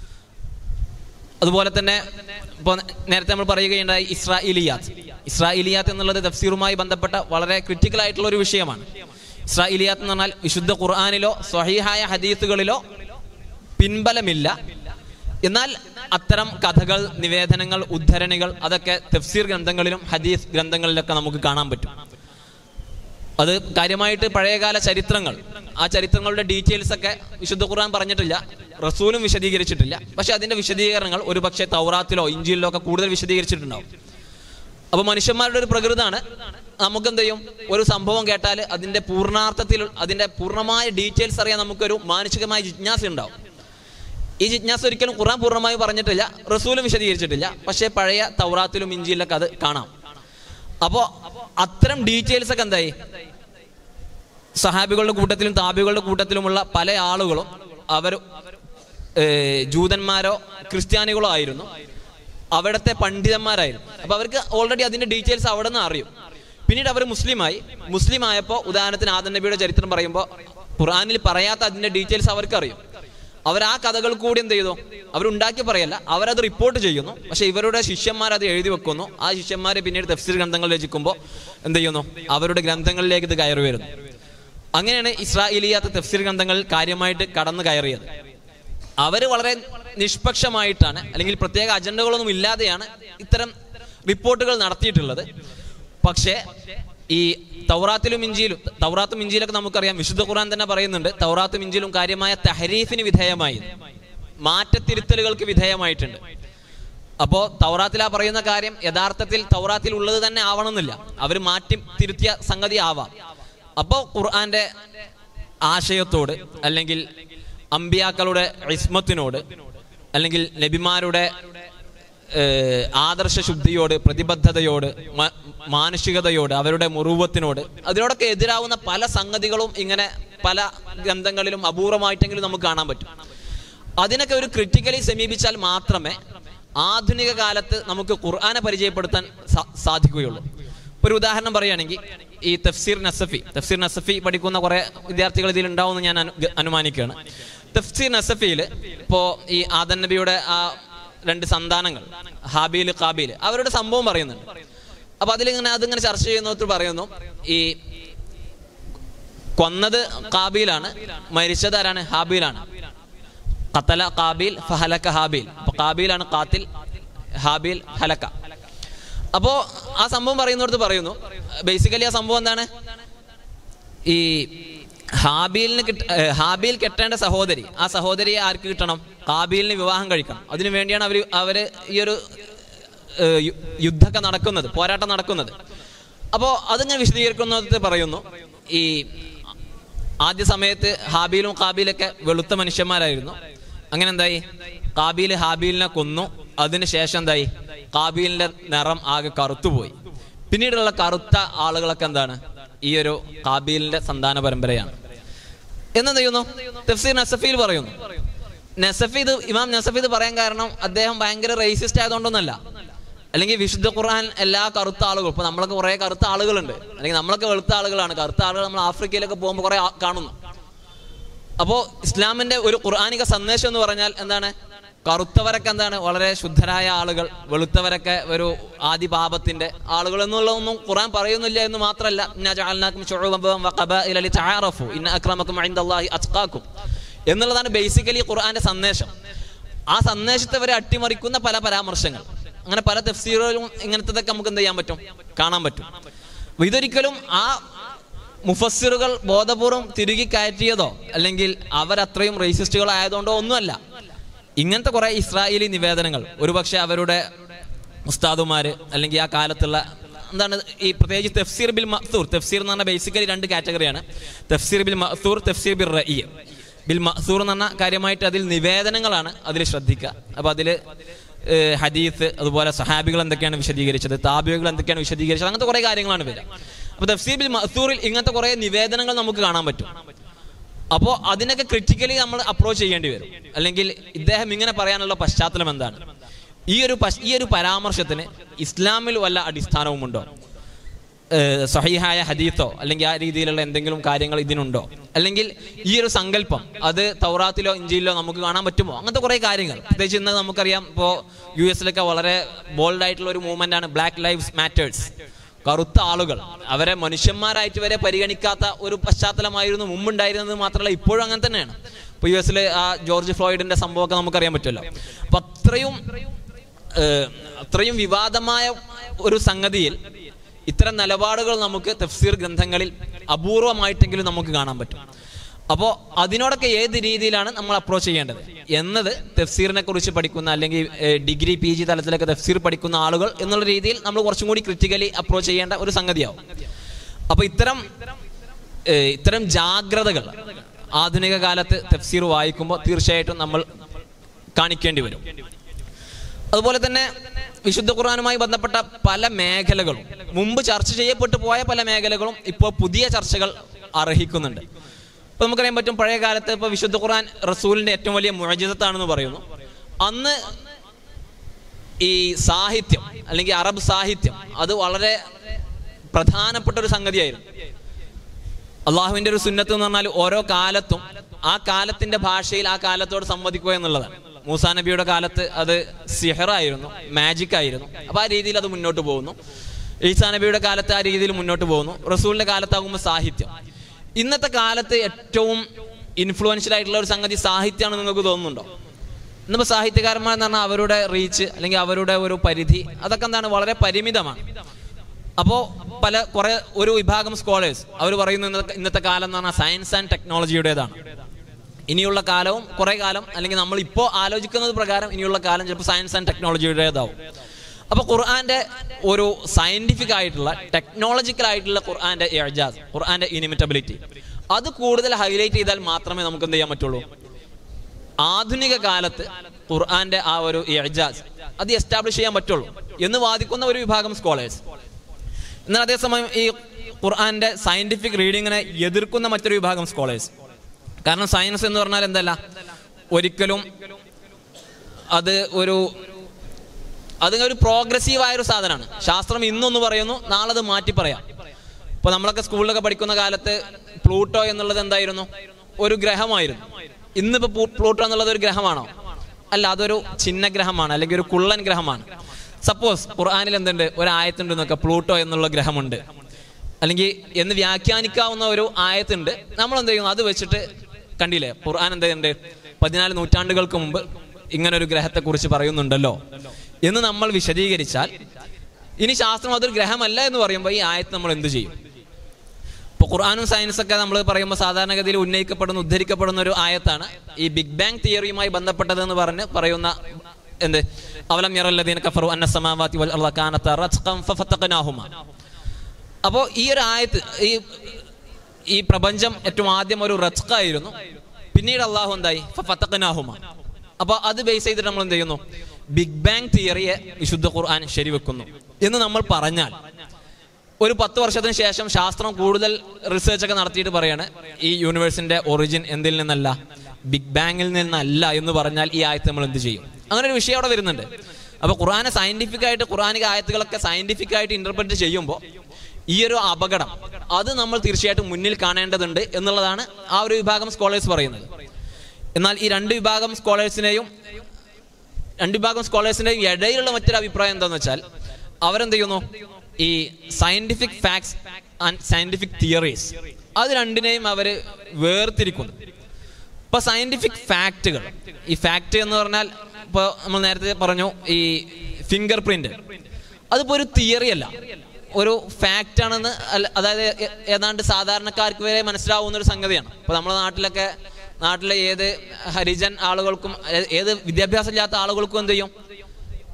അതുപോലെ തന്നെ ഇപ്പോൾ നേരത്തെ നമ്മൾ പറയുകയുണ്ടായി ഇസ്രായേലിയാത്ത് ഇസ്രായേലിയാത്ത് എന്നുള്ളത് തഫ്സീറുമായി ബന്ധപ്പെട്ട വളരെ ക്രിട്ടിക്കൽ ആയിട്ടുള്ള ഒരു വിഷയമാണ് ഇസ്രായേലിയാത്ത് എന്ന് പറഞ്ഞാൽ വിശുദ്ധ ഖുർആാനിലോ സ്വഹീഹായ ഹദീത്തുകളിലോ പിൻബലമില്ല എന്നാൽ അത്തരം കഥകൾ നിവേദനങ്ങൾ ഉദ്ധരണികൾ അതൊക്കെ തഫ്സീർ ഗ്രന്ഥങ്ങളിലും ഹദീസ് ഗ്രന്ഥങ്ങളിലൊക്കെ നമുക്ക് കാണാൻ പറ്റും അത് കാര്യമായിട്ട് പഴയകാല ചരിത്രങ്ങൾ ആ ചരിത്രങ്ങളുടെ ഡീറ്റെയിൽസ് ഒക്കെ വിശുദ്ധ ഖുർആൻ പറഞ്ഞിട്ടില്ല റസൂലും വിശദീകരിച്ചിട്ടില്ല പക്ഷെ അതിന്റെ വിശദീകരണങ്ങൾ ഒരുപക്ഷെ തൗറാത്തിലോ ഇഞ്ചിയിലോ ഒക്കെ കൂടുതൽ വിശദീകരിച്ചിട്ടുണ്ടാവും അപ്പൊ മനുഷ്യന്മാരുടെ ഒരു പ്രകൃതാണ് നമുക്ക് എന്ത് ചെയ്യും ഒരു സംഭവം കേട്ടാൽ അതിന്റെ പൂർണ്ണാർത്ഥത്തിൽ അതിന്റെ പൂർണ്ണമായ ഡീറ്റെയിൽസ് അറിയാൻ നമുക്കൊരു മാനസികമായ ജിജ്ഞാസ ഉണ്ടാവും ഈ ജിജ്ഞാസ ഒരിക്കലും ഖുർആൻ പൂർണ്ണമായി പറഞ്ഞിട്ടില്ല റസൂലും വിശദീകരിച്ചിട്ടില്ല പക്ഷേ പഴയ തൗറാത്തിലും ഇഞ്ചിയിലൊക്കെ അത് കാണാം അപ്പോൾ അത്തരം ഡീറ്റെയിൽസ് ഒക്കെ എന്തായി സഹാബികളുടെ കൂട്ടത്തിലും താബികളുടെ കൂട്ടത്തിലുമുള്ള പല ആളുകളും അവർ ഏർ, ജൂതന്മാരോ ക്രിസ്ത്യാനികളോ ആയിരുന്നു അവിടുത്തെ പണ്ഡിതന്മാരായിരുന്നു അപ്പൊ അവർക്ക് ഓൾറെഡി അതിന്റെ ഡീറ്റെയിൽസ് അവിടെ നിന്ന് അറിയും പിന്നീട് അവർ മുസ്ലിമായി മുസ്ലിം ആയപ്പോൾ ഉദാഹരണത്തിന് ആദൻ നബിയുടെ ചരിത്രം പറയുമ്പോൾ ഖുർആനിൽ പറയാത്ത അതിന്റെ ഡീറ്റെയിൽസ് അവർക്ക് അറിയും അവർ ആ കഥകൾ കൂടി എന്ത് ചെയ്തു അവരുണ്ടാക്കി പറയല്ല അവരത് റിപ്പോർട്ട് ചെയ്യുന്നു പക്ഷെ ഇവരുടെ ശിഷ്യന്മാർ അത് എഴുതി വെക്കുന്നു ആ ശിഷ്യന്മാർ പിന്നീട് തഫ്സീർ ഗ്രന്ഥങ്ങൾ രചിക്കുമ്പോൾ എന്ത് ചെയ്യുന്നു അവരുടെ ഗ്രന്ഥങ്ങളിലേക്ക് ഇത് കയറി വരുന്നു അങ്ങനെയാണ് ഇസ്രായേലിയാത്ത തഫ്സീർ ഗ്രന്ഥങ്ങളിൽ കാര്യമായിട്ട് കടന്നു കയറിയത് അവർ വളരെ നിഷ്പക്ഷമായിട്ടാണ് അല്ലെങ്കിൽ പ്രത്യേക അജണ്ടകളൊന്നും ഇല്ലാതെയാണ് ഇത്തരം റിപ്പോർട്ടുകൾ നടത്തിയിട്ടുള്ളത് പക്ഷേ ഈ തൗറാത്തിലും ഇഞ്ചിയിലും തൗറാത്തും ഇഞ്ചിയിലൊക്കെ നമുക്കറിയാം വിശുദ്ധ ഖുർആൻ തന്നെ പറയുന്നുണ്ട് തൗറാത്തും ഇഞ്ചിയിലും കാര്യമായ തഹരീഫിന് വിധേയമായി മാറ്റത്തിരുത്തലുകൾക്ക് വിധേയമായിട്ടുണ്ട് അപ്പോ തൗറാത്തിൽ ആ പറയുന്ന കാര്യം യഥാർത്ഥത്തിൽ തൗറാത്തിൽ ഉള്ളത് തന്നെ ആവണമെന്നില്ല അവർ മാറ്റി തിരുത്തിയ സംഗതി ആവാം അപ്പോ ഖുർആന്റെ ആശയത്തോട് അല്ലെങ്കിൽ അമ്പിയാക്കളുടെ ഇസ്മത്തിനോട് അല്ലെങ്കിൽ നബിമാരുടെ ഏഹ്, ആദർശ ശുദ്ധിയോട് പ്രതിബദ്ധതയോട് മ- മാനുഷികതയോട് അവരുടെ മുറുവത്തിനോട് അതിനോടൊക്കെ എതിരാവുന്ന പല സംഗതികളും ഇങ്ങനെ പല ഗ്രന്ഥങ്ങളിലും അപൂർവമായിട്ടെങ്കിലും നമുക്ക് കാണാൻ പറ്റും അതിനൊക്കെ ഒരു ക്രിട്ടിക്കലി സമീപിച്ചാൽ മാത്രമേ ആധുനിക കാലത്ത് നമുക്ക് ഖുർആനെ പരിചയപ്പെടുത്താൻ സാ- സാധിക്കുകയുള്ളൂ ഒരു ഉദാഹരണം പറയുകയാണെങ്കിൽ ഈ തഫ്സീർ നസഫി തഫ്സീർ നസഫി പഠിക്കുന്ന കുറെ വിദ്യാർത്ഥികൾ ഇതിൽ ഉണ്ടാവുമെന്ന് ഞാൻ അനു- അനുമാനിക്കുകയാണ് തഫ്സീർ നസഫിയിൽ ഇപ്പോൾ ഈ ആദൻ നബിയുടെ ആ രണ്ട് സന്താനങ്ങൾ ഹാബീൽ കാബീൽ അവരുടെ സംഭവം പറയുന്നുണ്ട് അപ്പൊ അതിലിങ്ങനെ അതിങ്ങനെ ചർച്ച ചെയ്യുന്നവർ പറയുന്നു ഈ കൊന്നത് കാബീലാണ് മരിച്ചത് ആരാണ് ഹാബീലാണ് ഖത്തല കാബീൽ ഫഹലക്ക ഹാബീൽ അപ്പൊ കാബീലാണ് കാത്തിൽ ഹാബീൽ ഹലക്ക അപ്പോ ആ സംഭവം പറയുന്നിടത്ത് പറയുന്നു ബേസിക്കലി ആ സംഭവം എന്താണ് ഈ ഹാബീലിന് കിട്ട ഏഹ് ഹാബീൽ കെട്ടേണ്ട സഹോദരി ആ സഹോദരിയെ ആർക്ക് കിട്ടണം കാബീലിന് വിവാഹം കഴിക്കണം അതിനു വേണ്ടിയാണ് അവർ അവര് ഈ ഒരു ഏഹ് യു- യുദ്ധമൊക്കെ നടക്കുന്നത് പോരാട്ടം നടക്കുന്നത് അപ്പോൾ അതിങ്ങനെ വിശദീകരിക്കുന്നത് പറയുന്നു ഈ ആദ്യ സമയത്ത് ഹാബീലും കാബീലൊക്കെ വെളുത്ത മനുഷ്യന്മാരായിരുന്നു അങ്ങനെ എന്തായി കാബീൽ ഹാബീലിനെ കൊന്നു അതിനുശേഷം എന്തായി കാബീലിന്റെ നിറം ആകെ കറുത്തുപോയി പിന്നീടുള്ള കറുത്ത ആളുകളൊക്കെ എന്താണ് ഈ ഒരു കാബീലിന്റെ സന്താന പരമ്പരയാണ് എന്നെന്ത് ചെയ്യുന്നു തഫ്സീർ നസഫിയിൽ പറയുന്നു നസഫി ഇത് ഇമാം നസഫി ഇത് പറയാൻ കാരണം അദ്ദേഹം ഭയങ്കര റേസിസ്റ്റ് ആയതുകൊണ്ടൊന്നല്ല അല്ലെങ്കിൽ വിശുദ്ധ ഖുർആൻ എല്ലാ കറുത്ത ആളുകളും ഇപ്പൊ നമ്മളൊക്കെ കുറെ കറുത്ത ആളുകളുണ്ട് അല്ലെങ്കിൽ നമ്മളൊക്കെ വെളുത്ത ആളുകളാണ് കറുത്ത ആളുകൾ നമ്മൾ ആഫ്രിക്കയിലൊക്കെ പോകുമ്പോൾ കുറെ ആ- കാണുന്നു അപ്പോ ഇസ്ലാമിന്റെ ഒരു ഖുർആാനിക സന്ദേശം എന്ന് പറഞ്ഞാൽ എന്താണ് കറുത്തവരൊക്കെ എന്താണ് വളരെ ശുദ്ധരായ ആളുകൾ വെളുത്തവരൊക്കെ ഒരു ആദി പാപത്തിന്റെ ആളുകൾ എന്നുള്ളതൊന്നും ഖുർആൻ പറയുന്നില്ല എന്ന് മാത്രമല്ല ഇന്നാ ജഅൽനാക്കും ശുഉബൻ വഖബാഇല ലിതആറഫു ഇന്ന അക്രമക്കും ഇൻദല്ലാഹി അത്ഖാക്കും എന്നുള്ളതാണ് ബേസിക്കലി ഖുർആന്റെ സന്ദേശം ആ സന്ദേശത്തെ വരെ അട്ടിമറിക്കുന്ന പല പരാമർശങ്ങൾ അങ്ങനെ പല തഫ്സീറുകളും ഇങ്ങനത്തതൊക്കെ നമുക്ക് എന്ത് ചെയ്യാൻ പറ്റും കാണാൻ പറ്റും അപ്പൊ ഇതൊരിക്കലും ആ മുഫസ്സിറുകൾ ബോധപൂർവം തിരുകി കയറ്റിയതോ അല്ലെങ്കിൽ അവരത്രയും റേസിസ്റ്റുകൾ ആയതുകൊണ്ടോ ഒന്നുമല്ല ഇങ്ങനത്തെ കുറെ ഇസ്രായേലി നിവേദനങ്ങൾ ഒരുപക്ഷെ അവരുടെ ഉസ്താദുമാര് അല്ലെങ്കിൽ ആ കാലത്തുള്ള എന്താണ് ഈ പ്രത്യേകിച്ച് തഫ്സീർ ബിൽ മഅ്സൂർ തഫ്സീർ എന്ന് പറഞ്ഞാൽ ബേസിക്കലി രണ്ട് കാറ്റഗറിയാണ് തഫ്സീർ ബിൽ മഅ്സൂർ തഫ്സീർ ബിൽ റഈ ബിൽ മഅ്സൂർ എന്ന് പറഞ്ഞാൽ കാര്യമായിട്ട് അതിൽ നിവേദനങ്ങളാണ് അതിൽ ശ്രദ്ധിക്കുക അപ്പോൾ അതിൽ ഹദീസ് അതുപോലെ സഹാബികൾ എന്തൊക്കെയാണ് വിശദീകരിച്ചത് താബികൾ എന്തൊക്കെയാണ് വിശദീകരിച്ചത് അങ്ങനത്തെ കുറേ കാര്യങ്ങളാണ് വരിക അപ്പോൾ തഫ്സീർ ബിൽ മഅ്സൂറിൽ ഇങ്ങനത്തെ കുറേ നിവേദനങ്ങൾ നമുക്ക് കാണാൻ പറ്റും അപ്പോൾ അതിനൊക്കെ ക്രിറ്റിക്കലി നമ്മൾ അപ്രോച്ച് ചെയ്യേണ്ടി വരും അല്ലെങ്കിൽ ഇദ്ദേഹം ഇങ്ങനെ പറയാനുള്ള പശ്ചാത്തലം എന്താണ് ഈ ഒരു പശ്- ഈ ഒരു പരാമർശത്തിന് ഇസ്ലാമിൽ വല്ല അടിസ്ഥാനവുമുണ്ടോ ഏഹ് സഹീഹായ ഹദീത്തോ അല്ലെങ്കിൽ ആ രീതിയിലുള്ള എന്തെങ്കിലും കാര്യങ്ങൾ ഇതിനുണ്ടോ അല്ലെങ്കിൽ ഈ ഒരു സങ്കല്പം അത് തൗറാത്തിലോ ഇഞ്ചിയിലോ നമുക്ക് കാണാൻ പറ്റുമോ അങ്ങനത്തെ കുറേ കാര്യങ്ങൾ പ്രത്യേകിച്ച് ഇന്ന് നമുക്കറിയാം ഇപ്പോൾ യു എസിലൊക്കെ വളരെ ബോൾഡ് ആയിട്ടുള്ള ഒരു മൂവ്മെന്റ് ആണ് ബ്ലാക്ക് ലൈവ്സ് മാറ്റേഴ്സ് കറുത്ത ആളുകൾ അവരെ മനുഷ്യന്മാരായിട്ട് വരെ പരിഗണിക്കാത്ത ഒരു പശ്ചാത്തലമായിരുന്നു മുമ്പുണ്ടായിരുന്നത് മാത്രമല്ല ഇപ്പോഴും അങ്ങനെ തന്നെയാണ് ഇപ്പോൾ യു എസിൽ ആ ജോർജ് ഫ്ലോയിഡിന്റെ സംഭവമൊക്കെ നമുക്കറിയാൻ പറ്റുമല്ലോ അപ്പൊ അത്രയും ഏഹ്, അത്രയും വിവാദമായ ഒരു സംഗതിയിൽ ഇത്തരം നിലപാടുകൾ നമുക്ക് തഫ്സീർ ഗ്രന്ഥങ്ങളിൽ അപൂർവമായിട്ടെങ്കിലും നമുക്ക് കാണാൻ പറ്റും അപ്പോൾ അതിനോടൊക്കെ ഏത് രീതിയിലാണ് നമ്മൾ അപ്രോച്ച് ചെയ്യേണ്ടത് എന്നത് തഫ്സീറിനെ കുറിച്ച് പഠിക്കുന്ന അല്ലെങ്കിൽ ഏഹ്, ഡിഗ്രി പി ജി തലത്തിലൊക്കെ തഫ്സീർ പഠിക്കുന്ന ആളുകൾ എന്നുള്ള രീതിയിൽ നമ്മൾ കുറച്ചും കൂടി ക്രിറ്റിക്കലി അപ്രോച്ച് ചെയ്യേണ്ട ഒരു സംഗതിയാവും അപ്പോൾ ഇത്തരം ഏഹ്, ഇത്തരം ജാഗ്രതകൾ ആധുനിക കാലത്ത് തഫ്സീർ വായിക്കുമ്പോൾ തീർച്ചയായിട്ടും നമ്മൾ കാണിക്കേണ്ടി വരും അതുപോലെ തന്നെ വിശുദ്ധ ഖുർആാനുമായി ബന്ധപ്പെട്ട പല മേഖലകളും മുമ്പ് ചർച്ച ചെയ്യപ്പെട്ടു പോയ പല മേഖലകളും ഇപ്പോൾ പുതിയ ചർച്ചകൾ അർഹിക്കുന്നുണ്ട് ഇപ്പൊ നമുക്കറിയാൻ പറ്റും പഴയ കാലത്ത് ഇപ്പൊ വിശുദ്ധ ഖുർആൻ റസൂലിന്റെ ഏറ്റവും വലിയ മുഴജിതത്താണെന്ന് പറയുന്നു അന്ന് ഈ സാഹിത്യം അല്ലെങ്കിൽ അറബ് സാഹിത്യം അത് വളരെ പ്രധാനപ്പെട്ട ഒരു സംഗതിയായിരുന്നു അള്ളാഹുവിന്റെ ഒരു സുന്നത്ത് എന്ന് പറഞ്ഞാൽ ഓരോ കാലത്തും ആ കാലത്തിന്റെ ഭാഷയിൽ ആ കാലത്തോട് സംവദിക്കുക എന്നുള്ളതാണ് മൂസാ നബിയുടെ കാലത്ത് അത് സിഹറായിരുന്നു മാജിക് ആയിരുന്നു അപ്പൊ ആ രീതിയിൽ അത് മുന്നോട്ട് പോകുന്നു ഈസാ നബിയുടെ കാലത്ത് ആ രീതിയിൽ മുന്നോട്ട് പോകുന്നു റസൂലിന്റെ കാലത്താകുമ്പോൾ സാഹിത്യം ഇന്നത്തെ കാലത്ത് ഏറ്റവും ഇൻഫ്ലുവൻഷ്യൽ ആയിട്ടുള്ള ഒരു സംഗതി സാഹിത്യമാണെന്ന് നിങ്ങൾക്ക് തോന്നുന്നുണ്ടോ ഇന്നിപ്പോ സാഹിത്യകാരന്മാർ എന്ന് പറഞ്ഞാൽ അവരുടെ റീച്ച് അല്ലെങ്കിൽ അവരുടെ ഒരു പരിധി അതൊക്കെ എന്താണ് വളരെ പരിമിതമാണ് അപ്പോ പല കുറെ ഒരു വിഭാഗം സ്കോളേഴ്സ് അവർ പറയുന്നു ഇന്നത്തെ ഇന്നത്തെ കാലം എന്ന് പറഞ്ഞാൽ സയൻസ് ആൻഡ് ടെക്നോളജിയുടേതാണ് ഇനിയുള്ള കാലവും കുറെ കാലം അല്ലെങ്കിൽ നമ്മൾ ഇപ്പോൾ ആലോചിക്കുന്നത് പ്രകാരം ഇനിയുള്ള കാലം ചിലപ്പോൾ സയൻസ് ആൻഡ് ടെക്നോളജിയുടേതാവും അപ്പൊ ഖുർആന്റെ ഒരു സയന്റിഫിക് ആയിട്ടുള്ള ടെക്നോളജിക്കൽ ആയിട്ടുള്ള ഖുർആന്റെ എജാസ് ഖുർആന്റെ ഇനിമിറ്റബിലിറ്റി അത് കൂടുതൽ ഹൈലൈറ്റ് ചെയ്താൽ മാത്രമേ നമുക്ക് എന്ത് ചെയ്യാൻ പറ്റുള്ളൂ ആധുനിക കാലത്ത് ഖുർആന്റെ ആ ഒരു എജാസ് അത് എസ്റ്റാബ്ലിഷ് ചെയ്യാൻ പറ്റുള്ളൂ എന്ന് വാദിക്കുന്ന ഒരു വിഭാഗം സ്കോളേഴ്സ് എന്നാൽ അതേസമയം ഈ ഖുർആന്റെ സയന്റിഫിക് റീഡിങ്ങിനെ എതിർക്കുന്ന മറ്റൊരു വിഭാഗം സ്കോളേഴ്സ് കാരണം സയൻസ് എന്ന് പറഞ്ഞാൽ എന്തല്ല ഒരിക്കലും അത് ഒരു അത് ഒരു പ്രോഗ്രസീവ് ആയ ഒരു സാധനമാണ് ശാസ്ത്രം ഇന്നൊന്ന് പറയുന്നു നാളെ അത് മാറ്റി പറയാം ഇപ്പൊ നമ്മളൊക്കെ സ്കൂളിലൊക്കെ പഠിക്കുന്ന കാലത്ത് പ്ലൂട്ടോ എന്നുള്ളത് എന്തായിരുന്നു ഒരു ഗ്രഹമായിരുന്നു ഇന്നിപ്പോ പ്ലൂ- പ്ലൂട്ടോ എന്നുള്ളത് ഒരു ഗ്രഹമാണോ അല്ല അതൊരു ചിഹ്ന ഗ്രഹമാണ് അല്ലെങ്കിൽ ഒരു കുള്ളൻ ഗ്രഹമാണ് സപ്പോസ് ഖുർആാനിൽ എന്തുണ്ട് ഒരു ആയത്തുണ്ട് എന്നൊക്കെ പ്ലൂട്ടോ എന്നുള്ള ഗ്രഹമുണ്ട് അല്ലെങ്കിൽ എന്ന് വ്യാഖ്യാനിക്കാവുന്ന ഒരു ആയത്തുണ്ട് നമ്മൾ എന്ത് ചെയ്യുന്നു അത് വെച്ചിട്ട് കണ്ടില്ലേ ഖുർആൻ എന്ത് ചെയ്യുന്നുണ്ട് പതിനാല് നൂറ്റാണ്ടുകൾക്ക് മുമ്പ് ഇങ്ങനെ ഒരു ഗ്രഹത്തെ കുറിച്ച് പറയുന്നുണ്ടല്ലോ എന്ന് നമ്മൾ വിശദീകരിച്ചാൽ ഇനി ശാസ്ത്രം അതൊരു ഗ്രഹമല്ല എന്ന് പറയുമ്പോൾ ഈ ആയത്ത് നമ്മൾ എന്ത് ചെയ്യും ഇപ്പൊ ഖുർആാനും സയൻസ് ഒക്കെ നമ്മൾ പറയുമ്പോൾ സാധാരണഗതിയിൽ ഉന്നയിക്കപ്പെടുന്ന ഉദ്ധരിക്കപ്പെടുന്ന ഒരു ആയത്താണ് ഈ ബിഗ് ബാങ് തിയറിയുമായി ബന്ധപ്പെട്ടതെന്ന് പറഞ്ഞ് പറയുന്ന എന്ത് അവലം യറല്ലദീന കഫറു അന്ന സമാവാതി വൽ അർള കാനത റത്ഖൻ ഫഫതഖനാഹുമാ അപ്പോൾ ഈ ഒരു ആയത്ത് ഈ ഈ പ്രപഞ്ചം ഏറ്റവും ആദ്യം ഒരു റത്ഖായിരുന്നു പിന്നീട് അള്ളാഹു എന്തായി ഫത്തഖനാഹുമ അപ്പൊ അത് ബേസ് ചെയ്തിട്ട് നമ്മൾ എന്ത് ചെയ്യുന്നു ബിഗ് ബാങ് തിയറിയെ വിശുദ്ധ ഖുർആൻ ശരിവെക്കുന്നു എന്ന് നമ്മൾ പറഞ്ഞാൽ ഒരു പത്ത് വർഷത്തിന് ശേഷം ശാസ്ത്രം കൂടുതൽ റിസർച്ച് ഒക്കെ നടത്തിയിട്ട് പറയാണ് ഈ യൂണിവേഴ്സിന്റെ ഒറിജിൻ എന്തിൽ നിന്നല്ല ബിഗ് ബാങ്ങിൽ നിന്നല്ല എന്ന് പറഞ്ഞാൽ ഈ ആയത്ത് നമ്മൾ എന്ത് ചെയ്യും അങ്ങനെ ഒരു വിഷയം അവിടെ വരുന്നുണ്ട് അപ്പൊ ഖുർആനെ സയന്റിഫിക് ആയിട്ട് ഖുർആനിക ആയത്തുകളൊക്കെ സയന്റിഫിക് ആയിട്ട് ഇന്റർപ്രറ്റ് ചെയ്യുമ്പോൾ ഈ ഒരു അപകടം അത് നമ്മൾ തീർച്ചയായിട്ടും മുന്നിൽ കാണേണ്ടതുണ്ട് എന്നുള്ളതാണ് ആ ഒരു വിഭാഗം സ്കോളേഴ്സ് പറയുന്നത് എന്നാൽ ഈ രണ്ട് വിഭാഗം സ്കോളേഴ്സിനെയും രണ്ട് വിഭാഗം സ്കോളേഴ്സിന്റെയും ഇടയിലുള്ള മറ്റൊരു അഭിപ്രായം എന്താണെന്ന് വെച്ചാൽ അവരെന്ത് ചെയ്യുന്നു ഈ scientific facts and scientific theories അത് രണ്ടിനെയും അവര് വേർതിരിക്കുന്നു ഇപ്പൊ സയന്റിഫിക് ഫാക്റ്റുകൾ ഈ ഫാക്ട് എന്ന് പറഞ്ഞാൽ ഇപ്പൊ നമ്മൾ നേരത്തെ പറഞ്ഞു ഈ ഫിംഗർ പ്രിന്റ് അതിപ്പോ ഒരു തിയറി അല്ല ഒരു ഫാക്റ്റ് ആണെന്ന് അല്ല- അതായത് ഏ- ഏതാണ്ട് സാധാരണക്കാർക്ക് വരെ മനസ്സിലാവുന്ന ഒരു സംഗതിയാണ് ഇപ്പൊ നമ്മുടെ നാട്ടിലൊക്കെ നാട്ടിലെ ഏത് ഹരിജൻ ആളുകൾക്കും ഏ- ഏത് വിദ്യാഭ്യാസം ഇല്ലാത്ത ആളുകൾക്കും എന്ത് ചെയ്യും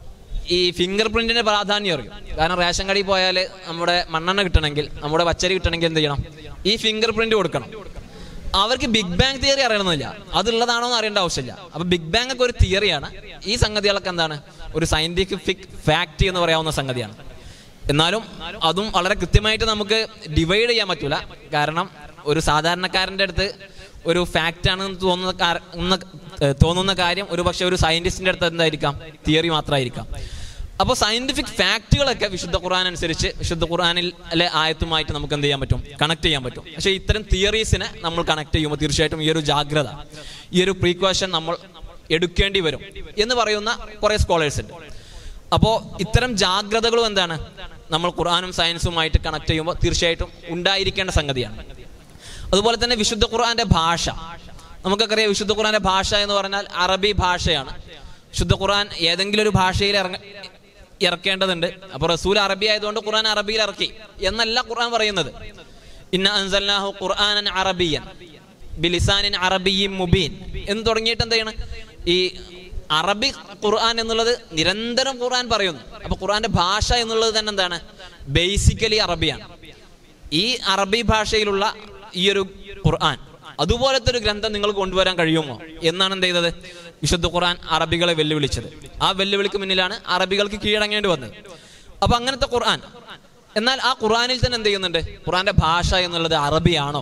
ഈ ഫിംഗർ പ്രിന്റിന്റെ പ്രാധാന്യം അറിയും കാരണം റേഷൻ കടയിൽ പോയാൽ നമ്മുടെ മണ്ണെണ്ണ കിട്ടണമെങ്കിൽ നമ്മുടെ പച്ചരി കിട്ടണമെങ്കിൽ എന്ത് ചെയ്യണം ഈ ഫിംഗർ പ്രിന്റ് കൊടുക്കണം അവർക്ക് ബിഗ് ബാങ് തിയറി അറിയണമെന്നില്ല അതുള്ളതാണോ എന്ന് അറിയേണ്ട ആവശ്യമില്ല അപ്പൊ ബിഗ് ബാങ് ഒക്കെ ഒരു തിയറിയാണ് ഈ സംഗതികളൊക്കെ എന്താണ് ഒരു സയന്റിഫിക് ഫാക്ട് എന്ന് പറയാവുന്ന സംഗതിയാണ് എന്നാലും അതും വളരെ കൃത്യമായിട്ട് നമുക്ക് ഡിവൈഡ് ചെയ്യാൻ പറ്റൂല കാരണം ഒരു സാധാരണക്കാരൻ്റെ അടുത്ത് ഒരു ഫാക്റ്റ് ആണെന്ന് തോന്നുന്ന കാര- എന്ന് തോന്നുന്ന കാര്യം ഒരു പക്ഷെ ഒരു സയന്റിസ്റ്റിന്റെ അടുത്ത് എന്തായിരിക്കാം തിയറി മാത്രമായിരിക്കാം അപ്പോൾ സയന്റിഫിക് ഫാക്റ്റുകളൊക്കെ വിശുദ്ധ ഖുർആൻ അനുസരിച്ച് വിശുദ്ധ ഖുർആനിൽ അല്ലെ ആയത്തുമായിട്ട് നമുക്ക് എന്ത് ചെയ്യാൻ പറ്റും കണക്ട് ചെയ്യാൻ പറ്റും പക്ഷേ ഇത്തരം തിയറീസിനെ നമ്മൾ കണക്ട് ചെയ്യുമ്പോൾ തീർച്ചയായിട്ടും ഈ ഒരു ജാഗ്രത ഈ ഒരു പ്രീക്വേഷൻ നമ്മൾ എടുക്കേണ്ടി വരും എന്ന് പറയുന്ന കുറേ സ്കോളേഴ്സ് ഉണ്ട് അപ്പോൾ ഇത്തരം ജാഗ്രതകളും എന്താണ് നമ്മൾ ഖുർആാനും സയൻസുമായിട്ട് കണക്ട് ചെയ്യുമ്പോൾ തീർച്ചയായിട്ടും ഉണ്ടായിരിക്കേണ്ട സംഗതിയാണ് അതുപോലെ തന്നെ വിശുദ്ധ ഖുർആന്റെ ഭാഷ നമുക്കൊക്കെ അറിയാം വിശുദ്ധ ഖുർആന്റെ ഭാഷ എന്ന് പറഞ്ഞാൽ അറബി ഭാഷയാണ് വിശുദ്ധ ഖുർആൻ ഏതെങ്കിലും ഒരു ഭാഷയിൽ ഇറങ്ങ ഇറക്കേണ്ടതുണ്ട് അപ്പോൾ റസൂൽ അറബി ആയതുകൊണ്ട് ഖുർആൻ അറബിയിൽ ഇറക്കി എന്നല്ല ഖുർആൻ പറയുന്നത് ഇന്ന അൻസൽനാഹു ഖുർആനൻ അറബിയൻ ബിലിസാനിൻ അറബിയും മുബീൻ എന്ന് തുടങ്ങിയിട്ട് എന്ത് ചെയ്യണം ഈ അറബി ഖുർആൻ എന്നുള്ളത് നിരന്തരം ഖുർആൻ പറയുന്നു അപ്പൊ ഖുർആന്റെ ഭാഷ എന്നുള്ളത് തന്നെ എന്താണ് ബേസിക്കലി അറബിയാണ് ഈ അറബി ഭാഷയിലുള്ള ഈ ഒരു ഖുർആൻ അതുപോലത്തെ ഒരു ഗ്രന്ഥം നിങ്ങൾ കൊണ്ടുവരാൻ കഴിയുമോ എന്നാണ് എന്ത് ചെയ്തത് വിശുദ്ധ ഖുർആൻ അറബികളെ വെല്ലുവിളിച്ചത് ആ വെല്ലുവിളിക്ക് മുന്നിലാണ് അറബികൾക്ക് കീഴടങ്ങേണ്ടി വന്നത് അപ്പൊ അങ്ങനത്തെ ഖുർആൻ എന്നാൽ ആ ഖുർആനിൽ തന്നെ എന്ത് ചെയ്യുന്നുണ്ട് ഖുർആന്റെ ഭാഷ എന്നുള്ളത് അറബിയാണോ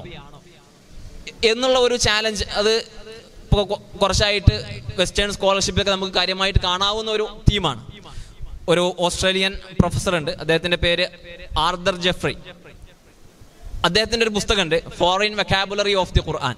എന്നുള്ള ഒരു ചാലഞ്ച് അത് ഇപ്പോൾ കൊ- കുറച്ചായിട്ട് വെസ്റ്റേൺ സ്കോളർഷിപ്പൊക്കെ നമുക്ക് കാര്യമായിട്ട് കാണാവുന്ന ഒരു തീമാണ് ഒരു ഓസ്ട്രേലിയൻ പ്രൊഫസർ ഉണ്ട് അദ്ദേഹത്തിന്റെ പേര് ആർദർ ജെഫ്രി അദ്ദേഹത്തിന്റെ ഒരു പുസ്തകമുണ്ട് foreign vocabulary of the Quran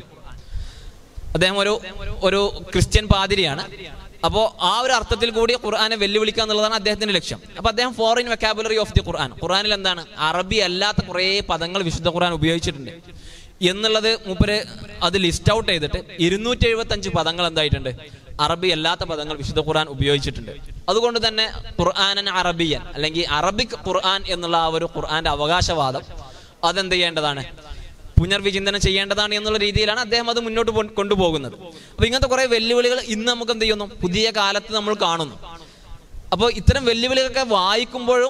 അദ്ദേഹം ഒരു ഒരു ക്രിസ്ത്യൻ പാതിരിയാണ് അപ്പോൾ ആ ഒരു അർത്ഥത്തിൽ കൂടി ഖുർആനെ വെല്ലുവിളിക്കുക എന്നുള്ളതാണ് അദ്ദേഹത്തിന്റെ ലക്ഷ്യം അപ്പൊ അദ്ദേഹം foreign vocabulary of the Quran ഖുർആനിൽ എന്താണ് അറബി അല്ലാത്ത കുറേ പദങ്ങൾ വിശുദ്ധ ഖുർആൻ ഉപയോഗിച്ചിട്ടുണ്ട് എന്നുള്ളത് മൂപ്പര് അത് ലിസ്റ്റ് ഔട്ട് ചെയ്തിട്ട് ഇരുന്നൂറ്റി എഴുപത്തി അഞ്ച് പദങ്ങൾ എന്തായിട്ടുണ്ട് അറബി അല്ലാത്ത പദങ്ങൾ വിശുദ്ധ ഖുർആൻ ഉപയോഗിച്ചിട്ടുണ്ട് അതുകൊണ്ട് തന്നെ ഖുർആനൻ അറബിയൻ അല്ലെങ്കിൽ അറബിക് ഖുർആൻ എന്നുള്ള ആ ഒരു ഖുർആന്റെ അവകാശവാദം അതെന്ത് ചെയ്യേണ്ടതാണ് പുനർവിചിന്തനം ചെയ്യേണ്ടതാണ് എന്നുള്ള രീതിയിലാണ് അദ്ദേഹം അത് മുന്നോട്ട് പോ- കൊണ്ടുപോകുന്നത് അപ്പൊ ഇങ്ങനത്തെ കുറെ വെല്ലുവിളികൾ ഇന്ന് നമുക്ക് എന്ത് ചെയ്യുന്നു പുതിയ കാലത്ത് നമ്മൾ കാണുന്നു അപ്പോൾ ഇത്തരം വെല്ലുവിളികളൊക്കെ വായിക്കുമ്പോഴും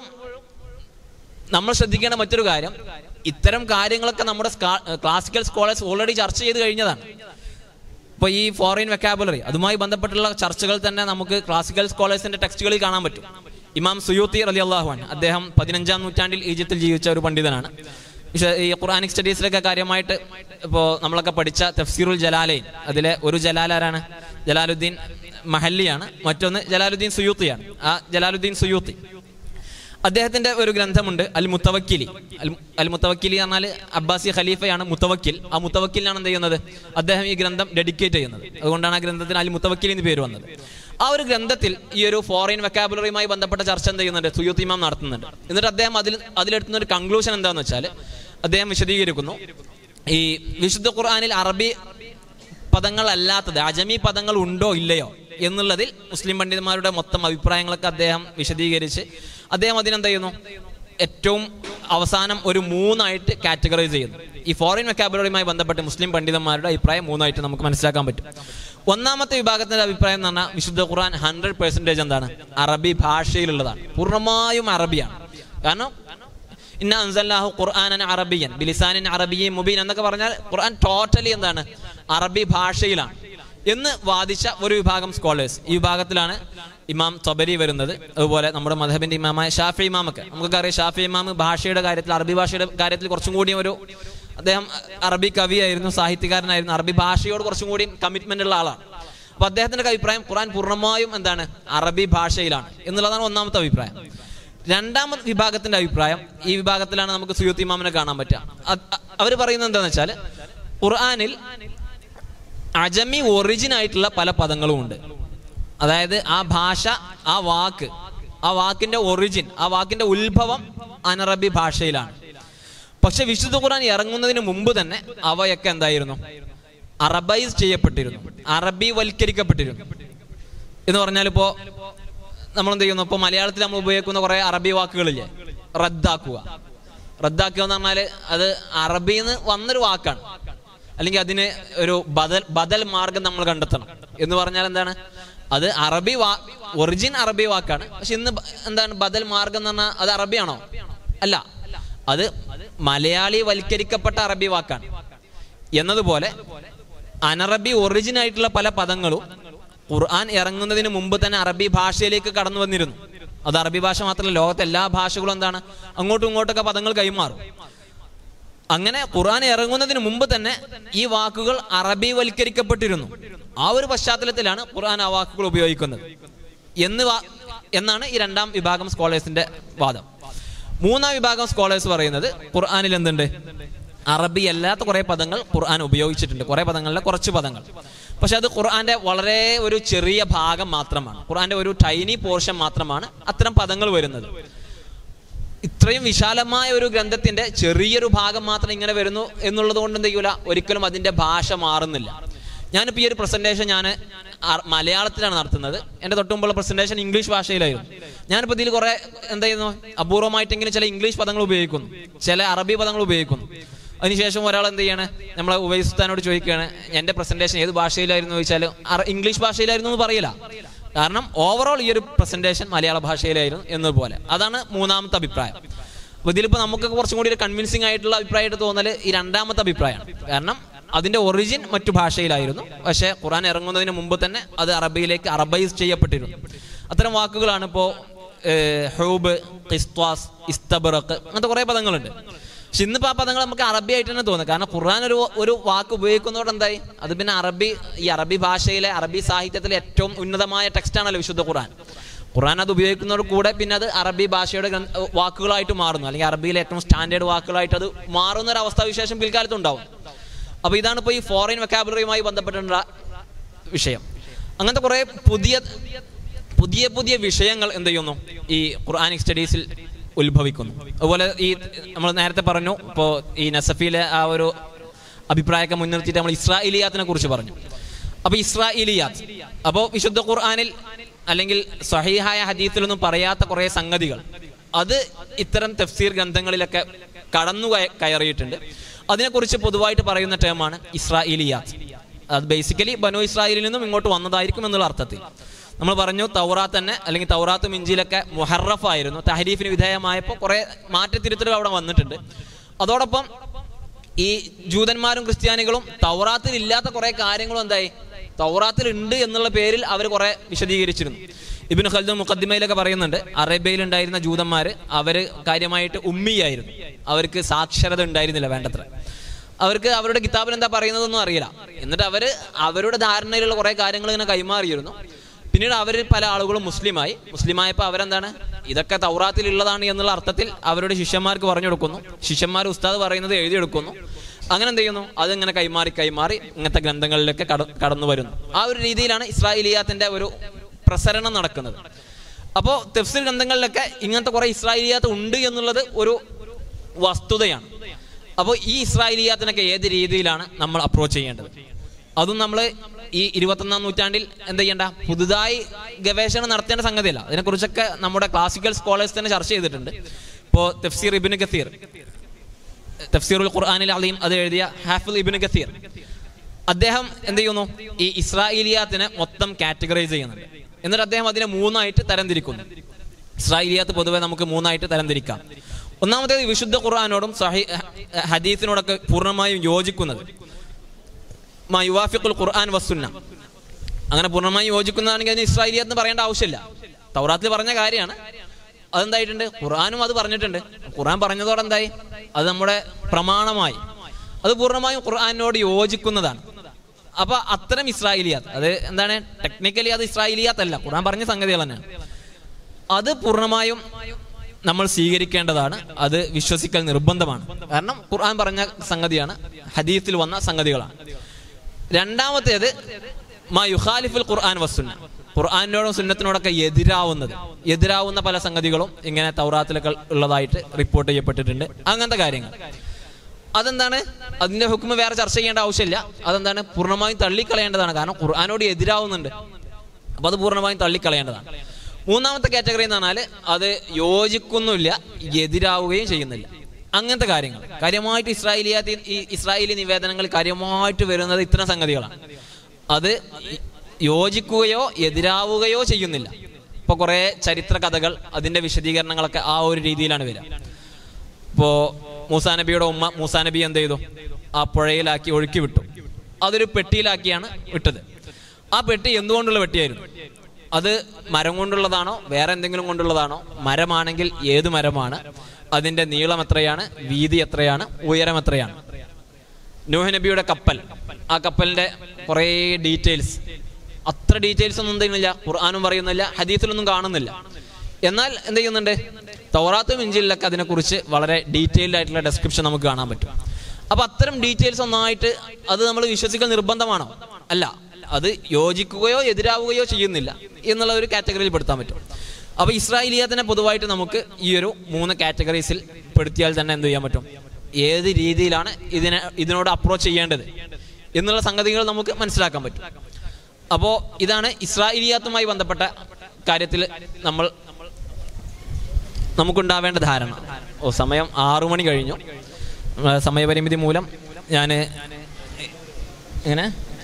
നമ്മൾ ശ്രദ്ധിക്കേണ്ട മറ്റൊരു കാര്യം ഇത്തരം കാര്യങ്ങളൊക്കെ നമ്മുടെ ക്ലാസിക്കൽ സ്കോളേഴ്സ് ഓൾറെഡി ചർച്ച ചെയ്ത് കഴിഞ്ഞതാണ് ഇപ്പോൾ ഈ ഫോറിൻ വെക്കാബുലറി അതുമായി ബന്ധപ്പെട്ടുള്ള ചർച്ചകൾ തന്നെ നമുക്ക് ക്ലാസിക്കൽ സ്കോളേഴ്സിന്റെ ടെക്സ്റ്റുകളിൽ കാണാൻ പറ്റും ഇമാം സുയൂത്തി റലി അള്ളാഹുൻ അദ്ദേഹം പതിനഞ്ചാം നൂറ്റാണ്ടിൽ ഈജിപ്തിൽ ജീവിച്ച ഒരു പണ്ഡിതനാണ് പക്ഷേ ഈ ഖുറാനിക് സ്റ്റഡീസിലൊക്കെ കാര്യമായിട്ട് ഇപ്പോൾ നമ്മളൊക്കെ പഠിച്ച തഫ്സീറുൽ ജലാലൈൻ അതിലെ ഒരു ജലാൽ ആരാണ് ജലാലുദ്ദീൻ മഹല്ലിയാണ് മറ്റൊന്ന് ജലാലുദ്ദീൻ സുയൂത്തിയാണ് ആ ജലാലുദ്ദീൻ സുയൂത്തി അദ്ദേഹത്തിന്റെ ഒരു ഗ്രന്ഥമുണ്ട് അൽ മുത്തവക്കിലി അൽ അൽ മുത്തവക്കിലി എന്ന് പറഞ്ഞാൽ അബ്ബാസി ഖലീഫയാണ് മുത്തവക്കിൽ ആ മുത്തവക്കിലാണ് എന്ത് ചെയ്യുന്നത് അദ്ദേഹം ഈ ഗ്രന്ഥം ഡെഡിക്കേറ്റ് ചെയ്യുന്നത് അതുകൊണ്ടാണ് ആ ഗ്രന്ഥത്തിന് അൽ മുത്തവക്കിൽ എന്ന് പേര് വന്നത് ആ ഒരു ഗ്രന്ഥത്തിൽ ഈ ഒരു ഫോറിൻ വെക്കാബുലറിയുമായി ബന്ധപ്പെട്ട ചർച്ച എന്ത് ചെയ്യുന്നുണ്ട് സുയൂത്ത് ഇമാം നടത്തുന്നുണ്ട് എന്നിട്ട് അദ്ദേഹം അതിൽ അതിലെടുത്തുന്ന ഒരു കൺക്ലൂഷൻ എന്താണെന്ന് വെച്ചാൽ അദ്ദേഹം വിശദീകരിക്കുന്നു ഈ വിശുദ്ധ ഖുർആനിൽ അറബി പദങ്ങളല്ലാത്തത് അജമി പദങ്ങൾ ഉണ്ടോ ഇല്ലയോ എന്നുള്ളതിൽ മുസ്ലിം പണ്ഡിതന്മാരുടെ മൊത്തം അഭിപ്രായങ്ങളൊക്കെ അദ്ദേഹം വിശദീകരിച്ച് അദ്ദേഹം അതിനെന്ത് ചെയ്യുന്നു ഏറ്റവും അവസാനം ഒരു മൂന്നായിട്ട് കാറ്റഗറൈസ് ചെയ്യുന്നു ഈ ഫോറിൻ വെക്കാബുലറിയുമായി ബന്ധപ്പെട്ട് മുസ്ലിം പണ്ഡിതന്മാരുടെ അഭിപ്രായം മൂന്നായിട്ട് നമുക്ക് മനസ്സിലാക്കാൻ പറ്റും ഒന്നാമത്തെ വിഭാഗത്തിന്റെ അഭിപ്രായം എന്ന് പറഞ്ഞാൽ വിശുദ്ധ ഖുർആൻ ഹൺഡ്രഡ് പെർസെന്റേജ് എന്താണ് അറബി ഭാഷയിലുള്ളതാണ് പൂർണ്ണമായും അറബിയാണ് കാരണം ഇന്ന അൻസല്ലാഹു ഖുർആനൻ അറബിയൻ ബിലിസാനിൻ അറബിയും മുബീൻ എന്നൊക്കെ പറഞ്ഞാൽ ഖുർആൻ ടോട്ടലി എന്താണ് അറബി ഭാഷയിലാണ് എന്ന് വാദിച്ച ഒരു വിഭാഗം സ്കോളേഴ്സ് ഈ വിഭാഗത്തിലാണ് ഇമാം തൊബരി വരുന്നത് അതുപോലെ നമ്മുടെ മധബിന്റെ ഇമാമായ ഷാഫി ഇമാമൊക്കെ നമുക്കൊക്കെ അറിയാം ഷാഫി ഇമാം ഭാഷയുടെ കാര്യത്തിൽ അറബി ഭാഷയുടെ കാര്യത്തിൽ കുറച്ചും കൂടി ഒരു അദ്ദേഹം അറബി കവിയായിരുന്നു സാഹിത്യകാരനായിരുന്നു അറബി ഭാഷയോട് കുറച്ചും കൂടി കമ്മിറ്റ്മെന്റ് ഉള്ള ആളാണ് അപ്പൊ അദ്ദേഹത്തിന്റെ അഭിപ്രായം ഖുർആൻ പൂർണ്ണമായും എന്താണ് അറബി ഭാഷയിലാണ് എന്നുള്ളതാണ് ഒന്നാമത്തെ അഭിപ്രായം രണ്ടാമത്തെ വിഭാഗത്തിന്റെ അഭിപ്രായം ഈ വിഭാഗത്തിലാണ് നമുക്ക് സുയൂത്ത് ഇമാമിനെ കാണാൻ പറ്റുക അവർ പറയുന്നത് എന്താണെന്ന് വെച്ചാൽ ഖുർആനിൽ അജമി ഒറിജിൻ ആയിട്ടുള്ള പല പദങ്ങളും ഉണ്ട് അതായത് ആ ഭാഷ ആ വാക്ക് ആ വാക്കിന്റെ ഒറിജിൻ ആ വാക്കിന്റെ ഉത്ഭവം അനറബി ഭാഷയിലാണ് പക്ഷെ വിശുദ്ധ ഖുർആൻ ഇറങ്ങുന്നതിന് മുമ്പ് തന്നെ അവയൊക്കെ എന്തായിരുന്നു അറബൈസ് ചെയ്യപ്പെട്ടിരുന്നു അറബി വൽക്കരിക്കപ്പെട്ടിരുന്നു എന്ന് പറഞ്ഞാൽ ഇപ്പോ നമ്മൾ എന്ത് ചെയ്യുന്നു ഇപ്പൊ മലയാളത്തിൽ നമ്മൾ ഉപയോഗിക്കുന്ന കുറെ അറബി വാക്കുകളില്ലേ റദ്ദാക്കുക റദ്ദാക്കുക എന്ന് പറഞ്ഞാൽ അത് അറബിയിൽ നിന്ന് വന്നൊരു വാക്കാണ് അല്ലെങ്കിൽ അതിന് ഒരു ബദൽ ബദൽ മാർഗം നമ്മൾ കണ്ടെത്തണം എന്ന് പറഞ്ഞാൽ എന്താണ് അത് അറബി വാ ഒറിജിൻ അറബി വാക്കാണ് പക്ഷെ ഇന്ന് ബ- എന്താണ് ബദൽ മാർഗം എന്ന് പറഞ്ഞാൽ അത് അറബിയാണോ അല്ല അത് മലയാളി വൽക്കരിക്കപ്പെട്ട അറബി വാക്കാണ് എന്നതുപോലെ അനറബി ഒറിജിൻ ആയിട്ടുള്ള പല പദങ്ങളും ഖുർആൻ ഇറങ്ങുന്നതിന് മുമ്പ് തന്നെ അറബി ഭാഷയിലേക്ക് കടന്നു വന്നിരുന്നു അത് അറബി ഭാഷ മാത്രമല്ല ലോകത്തെ എല്ലാ ഭാഷകളും എന്താണ് അങ്ങോട്ടും ഇങ്ങോട്ടൊക്കെ പദങ്ങൾ കൈമാറും അങ്ങനെ ഖുർആൻ ഇറങ്ങുന്നതിന് മുമ്പ് തന്നെ ഈ വാക്കുകൾ അറബി വൽക്കരിക്കപ്പെട്ടിരുന്നു ആ ഒരു പശ്ചാത്തലത്തിലാണ് ഖുർആൻ ആ വാക്കുകൾ ഉപയോഗിക്കുന്നത് എന്ന് വാ- എന്നാണ് ഈ രണ്ടാം വിഭാഗം സ്കോളേഴ്സിന്റെ വാദം മൂന്നാം വിഭാഗം സ്കോളേഴ്സ് പറയുന്നത് ഖുർആനിൽ എന്തുണ്ട് അറബി അല്ലാത്ത കുറെ പദങ്ങൾ ഖുർആൻ ഉപയോഗിച്ചിട്ടുണ്ട് കുറെ പദങ്ങളിലെ കുറച്ച് പദങ്ങൾ പക്ഷെ അത് ഖുർആന്റെ വളരെ ഒരു ചെറിയ ഭാഗം മാത്രമാണ് ഖുർആന്റെ ഒരു ടൈനി പോർഷൻ മാത്രമാണ് അത്തരം പദങ്ങൾ വരുന്നത് ഇത്രയും വിശാലമായ ഒരു ഗ്രന്ഥത്തിന്റെ ചെറിയൊരു ഭാഗം മാത്രം ഇങ്ങനെ വരുന്നു എന്നുള്ളത് കൊണ്ട് എന്ത് ചെയ്യൂല ഒരിക്കലും അതിന്റെ ഭാഷ മാറുന്നില്ല ഞാനിപ്പോൾ ഈ ഒരു പ്രസന്റേഷൻ ഞാൻ മലയാളത്തിലാണ് നടത്തുന്നത് എൻ്റെ തൊട്ടുമുമ്പുള്ള പ്രസന്റേഷൻ ഇംഗ്ലീഷ് ഭാഷയിലായിരുന്നു ഞാനിപ്പോൾ ഇതിൽ കുറെ എന്താ ചെയ്യുന്നു അപൂർവമായിട്ടെങ്കിലും ചില ഇംഗ്ലീഷ് പദങ്ങൾ ഉപയോഗിക്കുന്നു ചില അറബി പദങ്ങൾ ഉപയോഗിക്കുന്നു അതിനുശേഷം ഒരാൾ എന്ത് ചെയ്യാണ് നമ്മളെ ഉപയോഗിസ്ഥാനോട് ചോദിക്കുകയാണ് എൻ്റെ പ്രസന്റേഷൻ ഏത് ഭാഷയിലായിരുന്നു ചോദിച്ചാൽ അറ- ഇംഗ്ലീഷ് ഭാഷയിലായിരുന്നു എന്ന് പറയില്ല കാരണം ഓവറോൾ ഈ ഒരു പ്രസന്റേഷൻ മലയാള ഭാഷയിലായിരുന്നു എന്നതുപോലെ അതാണ് മൂന്നാമത്തെ അഭിപ്രായം അപ്പൊ ഇതിലിപ്പോ നമുക്ക് കുറച്ചും കൂടി ഒരു കൺവിൻസിംഗ് ആയിട്ടുള്ള അഭിപ്രായമായിട്ട് തോന്നൽ ഈ രണ്ടാമത്തെ അഭിപ്രായമാണ് കാരണം അതിന്റെ ഒറിജിൻ മറ്റു ഭാഷയിലായിരുന്നു പക്ഷേ ഖുറാൻ ഇറങ്ങുന്നതിന് മുമ്പ് തന്നെ അത് അറബിയിലേക്ക് അറബൈസ് ചെയ്യപ്പെട്ടിരുന്നു അത്തരം വാക്കുകളാണ് ഇപ്പോ ഹൂബ് ഖിസ്ത്വാസ് ഇസ്തബറക്ക് അങ്ങനത്തെ കുറെ പദങ്ങളുണ്ട് പക്ഷെ ഇന്നിപ്പോ ആ പദങ്ങൾ നമുക്ക് അറബി ആയിട്ട് തന്നെ തോന്നുന്നു കാരണം ഖുർആൻ ഒരു ഒരു വാക്ക് ഉപയോഗിക്കുന്നതോടെ എന്തായി അത് പിന്നെ അറബി ഈ അറബി ഭാഷയിലെ അറബി സാഹിത്യത്തിലെ ഏറ്റവും ഉന്നതമായ ടെക്സ്റ്റ് ആണല്ലോ വിശുദ്ധ ഖുർആൻ ഖുർആൻ അത് ഉപയോഗിക്കുന്നതോട് കൂടെ പിന്നെ അത് അറബി ഭാഷയുടെ ഗ്രന്ഥ- വാക്കുകളായിട്ട് മാറുന്നു അല്ലെങ്കിൽ അറബിയിലെ ഏറ്റവും സ്റ്റാൻഡേർഡ് വാക്കുകളായിട്ട് അത് മാറുന്ന ഒരു അവസ്ഥാവിശേഷം പിൽക്കാലത്ത് ഉണ്ടാവും അപ്പൊ ഇതാണ് ഇപ്പോൾ ഈ ഫോറിൻ വെക്കാബുലറിയുമായി ബന്ധപ്പെട്ടിട്ടുള്ള വിഷയം അങ്ങനത്തെ കുറെ പുതിയ പുതിയ പുതിയ വിഷയങ്ങൾ എന്ത് ചെയ്യുന്നു ഈ ഖുർആാനിക് സ്റ്റഡീസിൽ ഉത്ഭവിക്കുന്നു അതുപോലെ ഈ നമ്മൾ നേരത്തെ പറഞ്ഞു ഇപ്പോൾ ഈ നസഫിയിലെ ആ ഒരു അഭിപ്രായമൊക്കെ മുൻനിർത്തിയിട്ട് നമ്മൾ ഇസ്രായേലിയാത്തിനെ കുറിച്ച് പറഞ്ഞു അപ്പൊ ഇസ്രായേലിയാത്ത് അപ്പോൾ വിശുദ്ധ ഖുർആാനിൽ അല്ലെങ്കിൽ സഹീഹായ ഹദീസിലൊന്നും പറയാത്ത കുറെ സംഗതികൾ അത് ഇത്തരം തഫ്സീർ ഗ്രന്ഥങ്ങളിലൊക്കെ കടന്നു കയ- കയറിയിട്ടുണ്ട് അതിനെക്കുറിച്ച് പൊതുവായിട്ട് പറയുന്ന ടേമാണ് ഇസ്രായേലിയാത്ത് അത് ബേസിക്കലി ബനു ഇസ്രായേലിൽ നിന്നും ഇങ്ങോട്ട് വന്നതായിരിക്കും എന്നുള്ള അർത്ഥത്തിൽ നമ്മൾ പറഞ്ഞു തൗറാത്ത് തന്നെ അല്ലെങ്കിൽ തൗറാത്തും ഇഞ്ചിയിലൊക്കെ മുഹറഫായിരുന്നു തഹരീഫിന് വിധേയമായപ്പോൾ കുറെ മാറ്റത്തിരുത്തലുകൾ അവിടെ വന്നിട്ടുണ്ട് അതോടൊപ്പം ഈ ജൂതന്മാരും ക്രിസ്ത്യാനികളും തൗറാത്തിൽ ഇല്ലാത്ത കുറെ കാര്യങ്ങളും എന്തായി തൗറാത്തിൽ ഉണ്ട് എന്നുള്ള പേരിൽ അവർ കുറെ വിശദീകരിച്ചിരുന്നു ഇബിന് ഖൽദും മുഖദ്ദിമയിലൊക്കെ പറയുന്നുണ്ട് അറേബ്യയിൽ ഉണ്ടായിരുന്ന ജൂതന്മാർ അവര് കാര്യമായിട്ട് ഉമ്മിയായിരുന്നു അവർക്ക് സാക്ഷരത ഉണ്ടായിരുന്നില്ല വേണ്ടത്ര അവർക്ക് അവരുടെ കിതാബിൽ എന്താ പറയുന്നതൊന്നും അറിയില്ല എന്നിട്ട് അവര് അവരുടെ ധാരണയിലുള്ള കുറെ കാര്യങ്ങൾ ഇങ്ങനെ കൈമാറിയിരുന്നു പിന്നീട് അവരിൽ പല ആളുകളും മുസ്ലിമായി മുസ്ലിമായപ്പോൾ അവരെന്താണ് ഇതൊക്കെ തൗറാത്തിൽ ഉള്ളതാണ് എന്നുള്ള അർത്ഥത്തിൽ അവരുടെ ശിഷ്യന്മാർക്ക് പറഞ്ഞു കൊടുക്കുന്നു ശിഷ്യന്മാർ ഉസ്താദ് പറയുന്നത് എഴുതിയെടുക്കുന്നു അങ്ങനെ എന്ത് ചെയ്യുന്നു അതിങ്ങനെ കൈമാറി കൈമാറി ഇങ്ങനത്തെ ഗ്രന്ഥങ്ങളിലൊക്കെ കട- കടന്നു വരുന്നു ആ ഒരു രീതിയിലാണ് ഇസ്രായേലിയാത്തിന്റെ ഒരു പ്രസരണം നടക്കുന്നത് അപ്പോൾ തെഫ്സിൽ ഗ്രന്ഥങ്ങളിലൊക്കെ ഇങ്ങനത്തെ കുറെ ഇസ്രായേലിയാത്ത് ഉണ്ട് എന്നുള്ളത് ഒരു വസ്തുതയാണ് അപ്പോൾ ഈ ഇസ്രായേലിയാത്തിനൊക്കെ ഏത് രീതിയിലാണ് നമ്മൾ അപ്രോച്ച് ചെയ്യേണ്ടത് അതും നമ്മൾ ഈ ഇരുപത്തൊന്നാം നൂറ്റാണ്ടിൽ എന്ത് ചെയ്യണ്ട പുതുതായി ഗവേഷണം നടത്തേണ്ട സംഗതിയല്ല അതിനെക്കുറിച്ചൊക്കെ നമ്മുടെ ക്ലാസിക്കൽ സ്കോളേഴ്സ് തന്നെ ചർച്ച ചെയ്തിട്ടുണ്ട് ഇപ്പോൾ തഫ്സീർ ഇബിന് കത്തീർ തഫ്സീറുൽ ഖുർആാനിൽ അലീം അത് എഴുതിയ ഹാഫിൽ ഇബിന് കത്തീർ അദ്ദേഹം എന്ത് ചെയ്യുന്നു ഈ ഇസ്രായേലിയാത്തിനെ മൊത്തം കാറ്റഗറൈസ് ചെയ്യുന്നുണ്ട് എന്നിട്ട് അദ്ദേഹം അതിനെ മൂന്നായിട്ട് തരംതിരിക്കുന്നു ഇസ്രായേലിയാത്ത് പൊതുവെ നമുക്ക് മൂന്നായിട്ട് തരംതിരിക്കാം ഒന്നാമത്തേത് വിശുദ്ധ ഖുർആാനോടും സഹി ഹദീസിനോടൊക്കെ പൂർണ്ണമായും യോജിക്കുന്നത് മാ യുവാഫിഖുൽ ഖുർആൻ വസുന്ന അങ്ങനെ പൂർണ്ണമായും യോജിക്കുന്നതാണെങ്കിൽ അതിന് ഇസ്രായേലിയാത്ത് എന്ന് പറയേണ്ട ആവശ്യമില്ല തൗറാത്തിൽ പറഞ്ഞ കാര്യമാണ് അതെന്തായിട്ടുണ്ട് ഖുർആാനും അത് പറഞ്ഞിട്ടുണ്ട് ഖുർആൻ പറഞ്ഞതോടെ എന്തായി അത് നമ്മുടെ പ്രമാണമായി അത് പൂർണ്ണമായും ഖുർആാനോട് യോജിക്കുന്നതാണ് അപ്പൊ അത്തരം ഇസ്രായേലിയാത്ത് അത് എന്താണ് ടെക്നിക്കലി അത് ഇസ്രായേലിയാത്ത് അല്ല ഖുർആൻ പറഞ്ഞ സംഗതികൾ തന്നെയാണ് അത് പൂർണ്ണമായും നമ്മൾ സ്വീകരിക്കേണ്ടതാണ് അത് വിശ്വസിക്കൽ നിർബന്ധമാണ് കാരണം ഖുർആൻ പറഞ്ഞ സംഗതിയാണ് ഹദീത്തിൽ വന്ന സംഗതികളാണ് രണ്ടാമത്തേത് മാ യുഖാലിഫുൽ ഖുർആൻ വസുന്ന ഖുർആാനിനോടും സുന്നത്തിനോടൊക്കെ എതിരാവുന്നത് എതിരാവുന്ന പല സംഗതികളും ഇങ്ങനെ തൗറാത്തിലൊക്കെ ഉള്ളതായിട്ട് റിപ്പോർട്ട് ചെയ്യപ്പെട്ടിട്ടുണ്ട് അങ്ങനത്തെ കാര്യങ്ങൾ അതെന്താണ് അതിന്റെ ഹുക്കുമ വേറെ ചർച്ച ചെയ്യേണ്ട ആവശ്യമില്ല അതെന്താണ് പൂർണ്ണമായും തള്ളിക്കളയേണ്ടതാണ് കാരണം ഖുർആാനോട് എതിരാവുന്നുണ്ട് അപ്പൊ അത് പൂർണ്ണമായും തള്ളിക്കളയേണ്ടതാണ് മൂന്നാമത്തെ കാറ്റഗറി എന്ന് പറഞ്ഞാൽ അത് യോജിക്കുന്നില്ല എതിരാവുകയും ചെയ്യുന്നില്ല അങ്ങനത്തെ കാര്യങ്ങൾ കാര്യമായിട്ട് ഇസ്രായേലിയാത്തി ഈ ഇസ്രായേലി നിവേദനങ്ങൾ കാര്യമായിട്ട് വരുന്നത് ഇത്തരം സംഗതികളാണ് അത് ഈ യോജിക്കുകയോ എതിരാവുകയോ ചെയ്യുന്നില്ല ഇപ്പോൾ കുറേ ചരിത്ര കഥകൾ അതിൻ്റെ വിശദീകരണങ്ങളൊക്കെ ആ ഒരു രീതിയിലാണ് വരിക ഇപ്പോൾ മൂസാ നബിയുടെ ഉമ്മ മൂസാ നബി എന്ത് ചെയ്തു ആ പുഴയിലാക്കി ഒഴുക്കി വിട്ടു അതൊരു പെട്ടിയിലാക്കിയാണ് വിട്ടത് ആ പെട്ടി എന്തുകൊണ്ടുള്ള പെട്ടിയായിരുന്നു അത് മരം കൊണ്ടുള്ളതാണോ വേറെ എന്തെങ്കിലും കൊണ്ടുള്ളതാണോ മരമാണെങ്കിൽ ഏത് മരമാണ് അതിൻ്റെ നീളം എത്രയാണ് വീതി എത്രയാണ് ഉയരം എത്രയാണ് നൂഹ് നബിയുടെ കപ്പൽ ആ കപ്പലിന്റെ കുറേ ഡീറ്റെയിൽസ് അത്ര ഡീറ്റെയിൽസ് ഒന്നും എന്തെയ്യുന്നില്ല ഖുർആാനും പറയുന്നില്ല ഹദീസിലൊന്നും കാണുന്നില്ല എന്നാൽ എന്ത് ചെയ്യുന്നുണ്ട് തൗറാത്തും ഇഞ്ചിലൊക്കെ അതിനെക്കുറിച്ച് വളരെ ഡീറ്റെയിൽഡ് ആയിട്ടുള്ള ഡെസ്ക്രിപ്ഷൻ നമുക്ക് കാണാൻ പറ്റും അപ്പൊ അത്തരം ഡീറ്റെയിൽസ് ഒന്നായിട്ട് അത് നമ്മൾ വിശ്വസിക്കൽ നിർബന്ധമാണോ അല്ല അത് യോജിക്കുകയോ എതിരാവുകയോ ചെയ്യുന്നില്ല എന്നുള്ള ഒരു കാറ്റഗറിയിൽ പെടുത്താൻ പറ്റും അപ്പൊ ഇസ്രായേലിയത്തിനെ പൊതുവായിട്ട് നമുക്ക് ഈ ഒരു മൂന്ന് കാറ്റഗറീസിൽ പെടുത്തിയാൽ തന്നെ എന്ത് ചെയ്യാൻ പറ്റും ഏത് രീതിയിലാണ് ഇതിനെ ഇതിനോട് അപ്രോച്ച് ചെയ്യേണ്ടത് എന്നുള്ള സംഗതികൾ നമുക്ക് മനസ്സിലാക്കാൻ പറ്റും അപ്പോൾ ഇതാണ് ഇസ്രായേലിയാത്തുമായി ബന്ധപ്പെട്ട കാര്യത്തിൽ നമ്മൾ നമുക്കുണ്ടാവേണ്ട ധാരണ ഓ സമയം ആറു മണി കഴിഞ്ഞു ആ, സമയപരിമിതി മൂലം ഞാൻ എങ്ങനെ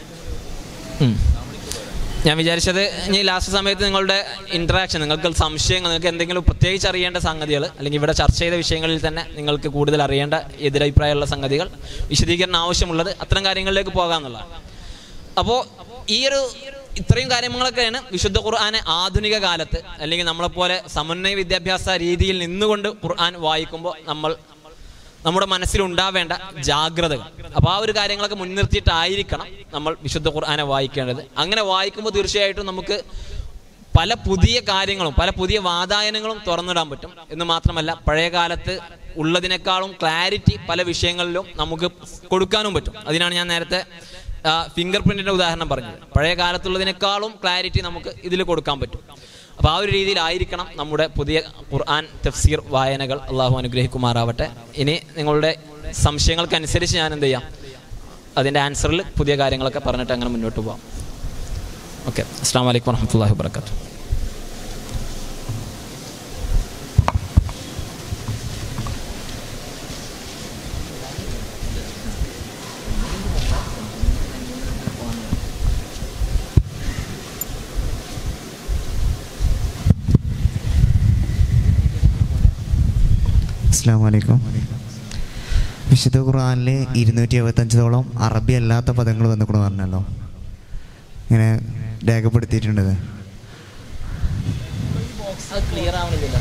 ഉം. ഞാൻ വിചാരിച്ചത് ഇനി ലാസ്റ്റ് സമയത്ത് നിങ്ങളുടെ ഇന്ററാക്ഷൻ നിങ്ങൾക്ക് സംശയങ്ങൾ നിങ്ങൾക്ക് എന്തെങ്കിലും പ്രത്യേകിച്ച് അറിയേണ്ട സംഗതികൾ അല്ലെങ്കിൽ ഇവിടെ ചർച്ച ചെയ്ത വിഷയങ്ങളിൽ തന്നെ നിങ്ങൾക്ക് കൂടുതൽ അറിയേണ്ട എതിരഭിപ്രായമുള്ള സംഗതികൾ വിശദീകരണം ആവശ്യമുള്ളത് അത്തരം കാര്യങ്ങളിലേക്ക് പോകാമെന്നുള്ളതാണ് അപ്പോൾ ഈ ഒരു ഇത്രയും കാര്യങ്ങളൊക്കെയാണ് വിശുദ്ധ ഖുർആനെ ആധുനിക കാലത്ത് അല്ലെങ്കിൽ നമ്മളെപ്പോലെ സമന്വയ വിദ്യാഭ്യാസ രീതിയിൽ നിന്നുകൊണ്ട് ഖുർആൻ വായിക്കുമ്പോൾ നമ്മൾ നമ്മുടെ മനസ്സിൽ ഉണ്ടാവേണ്ട ജാഗ്രതകൾ അപ്പോൾ ആ ഒരു കാര്യങ്ങളൊക്കെ മുൻനിർത്തിയിട്ടായിരിക്കണം നമ്മൾ വിശുദ്ധ ഖുർആനെ വായിക്കേണ്ടത് അങ്ങനെ വായിക്കുമ്പോൾ തീർച്ചയായിട്ടും നമുക്ക് പല പുതിയ കാര്യങ്ങളും പല പുതിയ വാതായനങ്ങളും തുറന്നിടാൻ പറ്റും എന്ന് മാത്രമല്ല പഴയ കാലത്ത് ഉള്ളതിനേക്കാളും ക്ലാരിറ്റി പല വിഷയങ്ങളിലും നമുക്ക് കൊടുക്കാനും പറ്റും അതിനാണ് ഞാൻ നേരത്തെ ഫിംഗർ പ്രിന്റിന്റെ ഉദാഹരണം പറഞ്ഞത് പഴയ കാലത്തുള്ളതിനേക്കാളും ക്ലാരിറ്റി നമുക്ക് ഇതിൽ കൊടുക്കാൻ പറ്റും അപ്പോൾ ആ ഒരു രീതിയിലായിരിക്കണം നമ്മുടെ പുതിയ ഖുർആൻ തഫ്സീർ വായനകൾ അള്ളാഹു അനുഗ്രഹിക്കുമാറാവട്ടെ ഇനി നിങ്ങളുടെ സംശയങ്ങൾക്കനുസരിച്ച് ഞാൻ എന്ത് ചെയ്യാം അതിൻ്റെ ആൻസറിൽ പുതിയ കാര്യങ്ങളൊക്കെ പറഞ്ഞിട്ട് അങ്ങനെ മുന്നോട്ട് പോകാം ഓക്കെ അസ്സാം വലൈക്കും വർഹമത്തല്ലാഹി വാബർക്കാത്തു അസ്സാം വലൈക്കും വിശുദ്ധ ഖുർആനിൽ ഇരുന്നൂറ്റി എഴുപത്തഞ്ചോളം അറബി അല്ലാത്ത പദങ്ങൾ വന്നിക്കൂടെ പറഞ്ഞല്ലോ ഇങ്ങനെ രേഖപ്പെടുത്തിയിട്ടുണ്ടത് ക്ലിയർ ആവണില്ല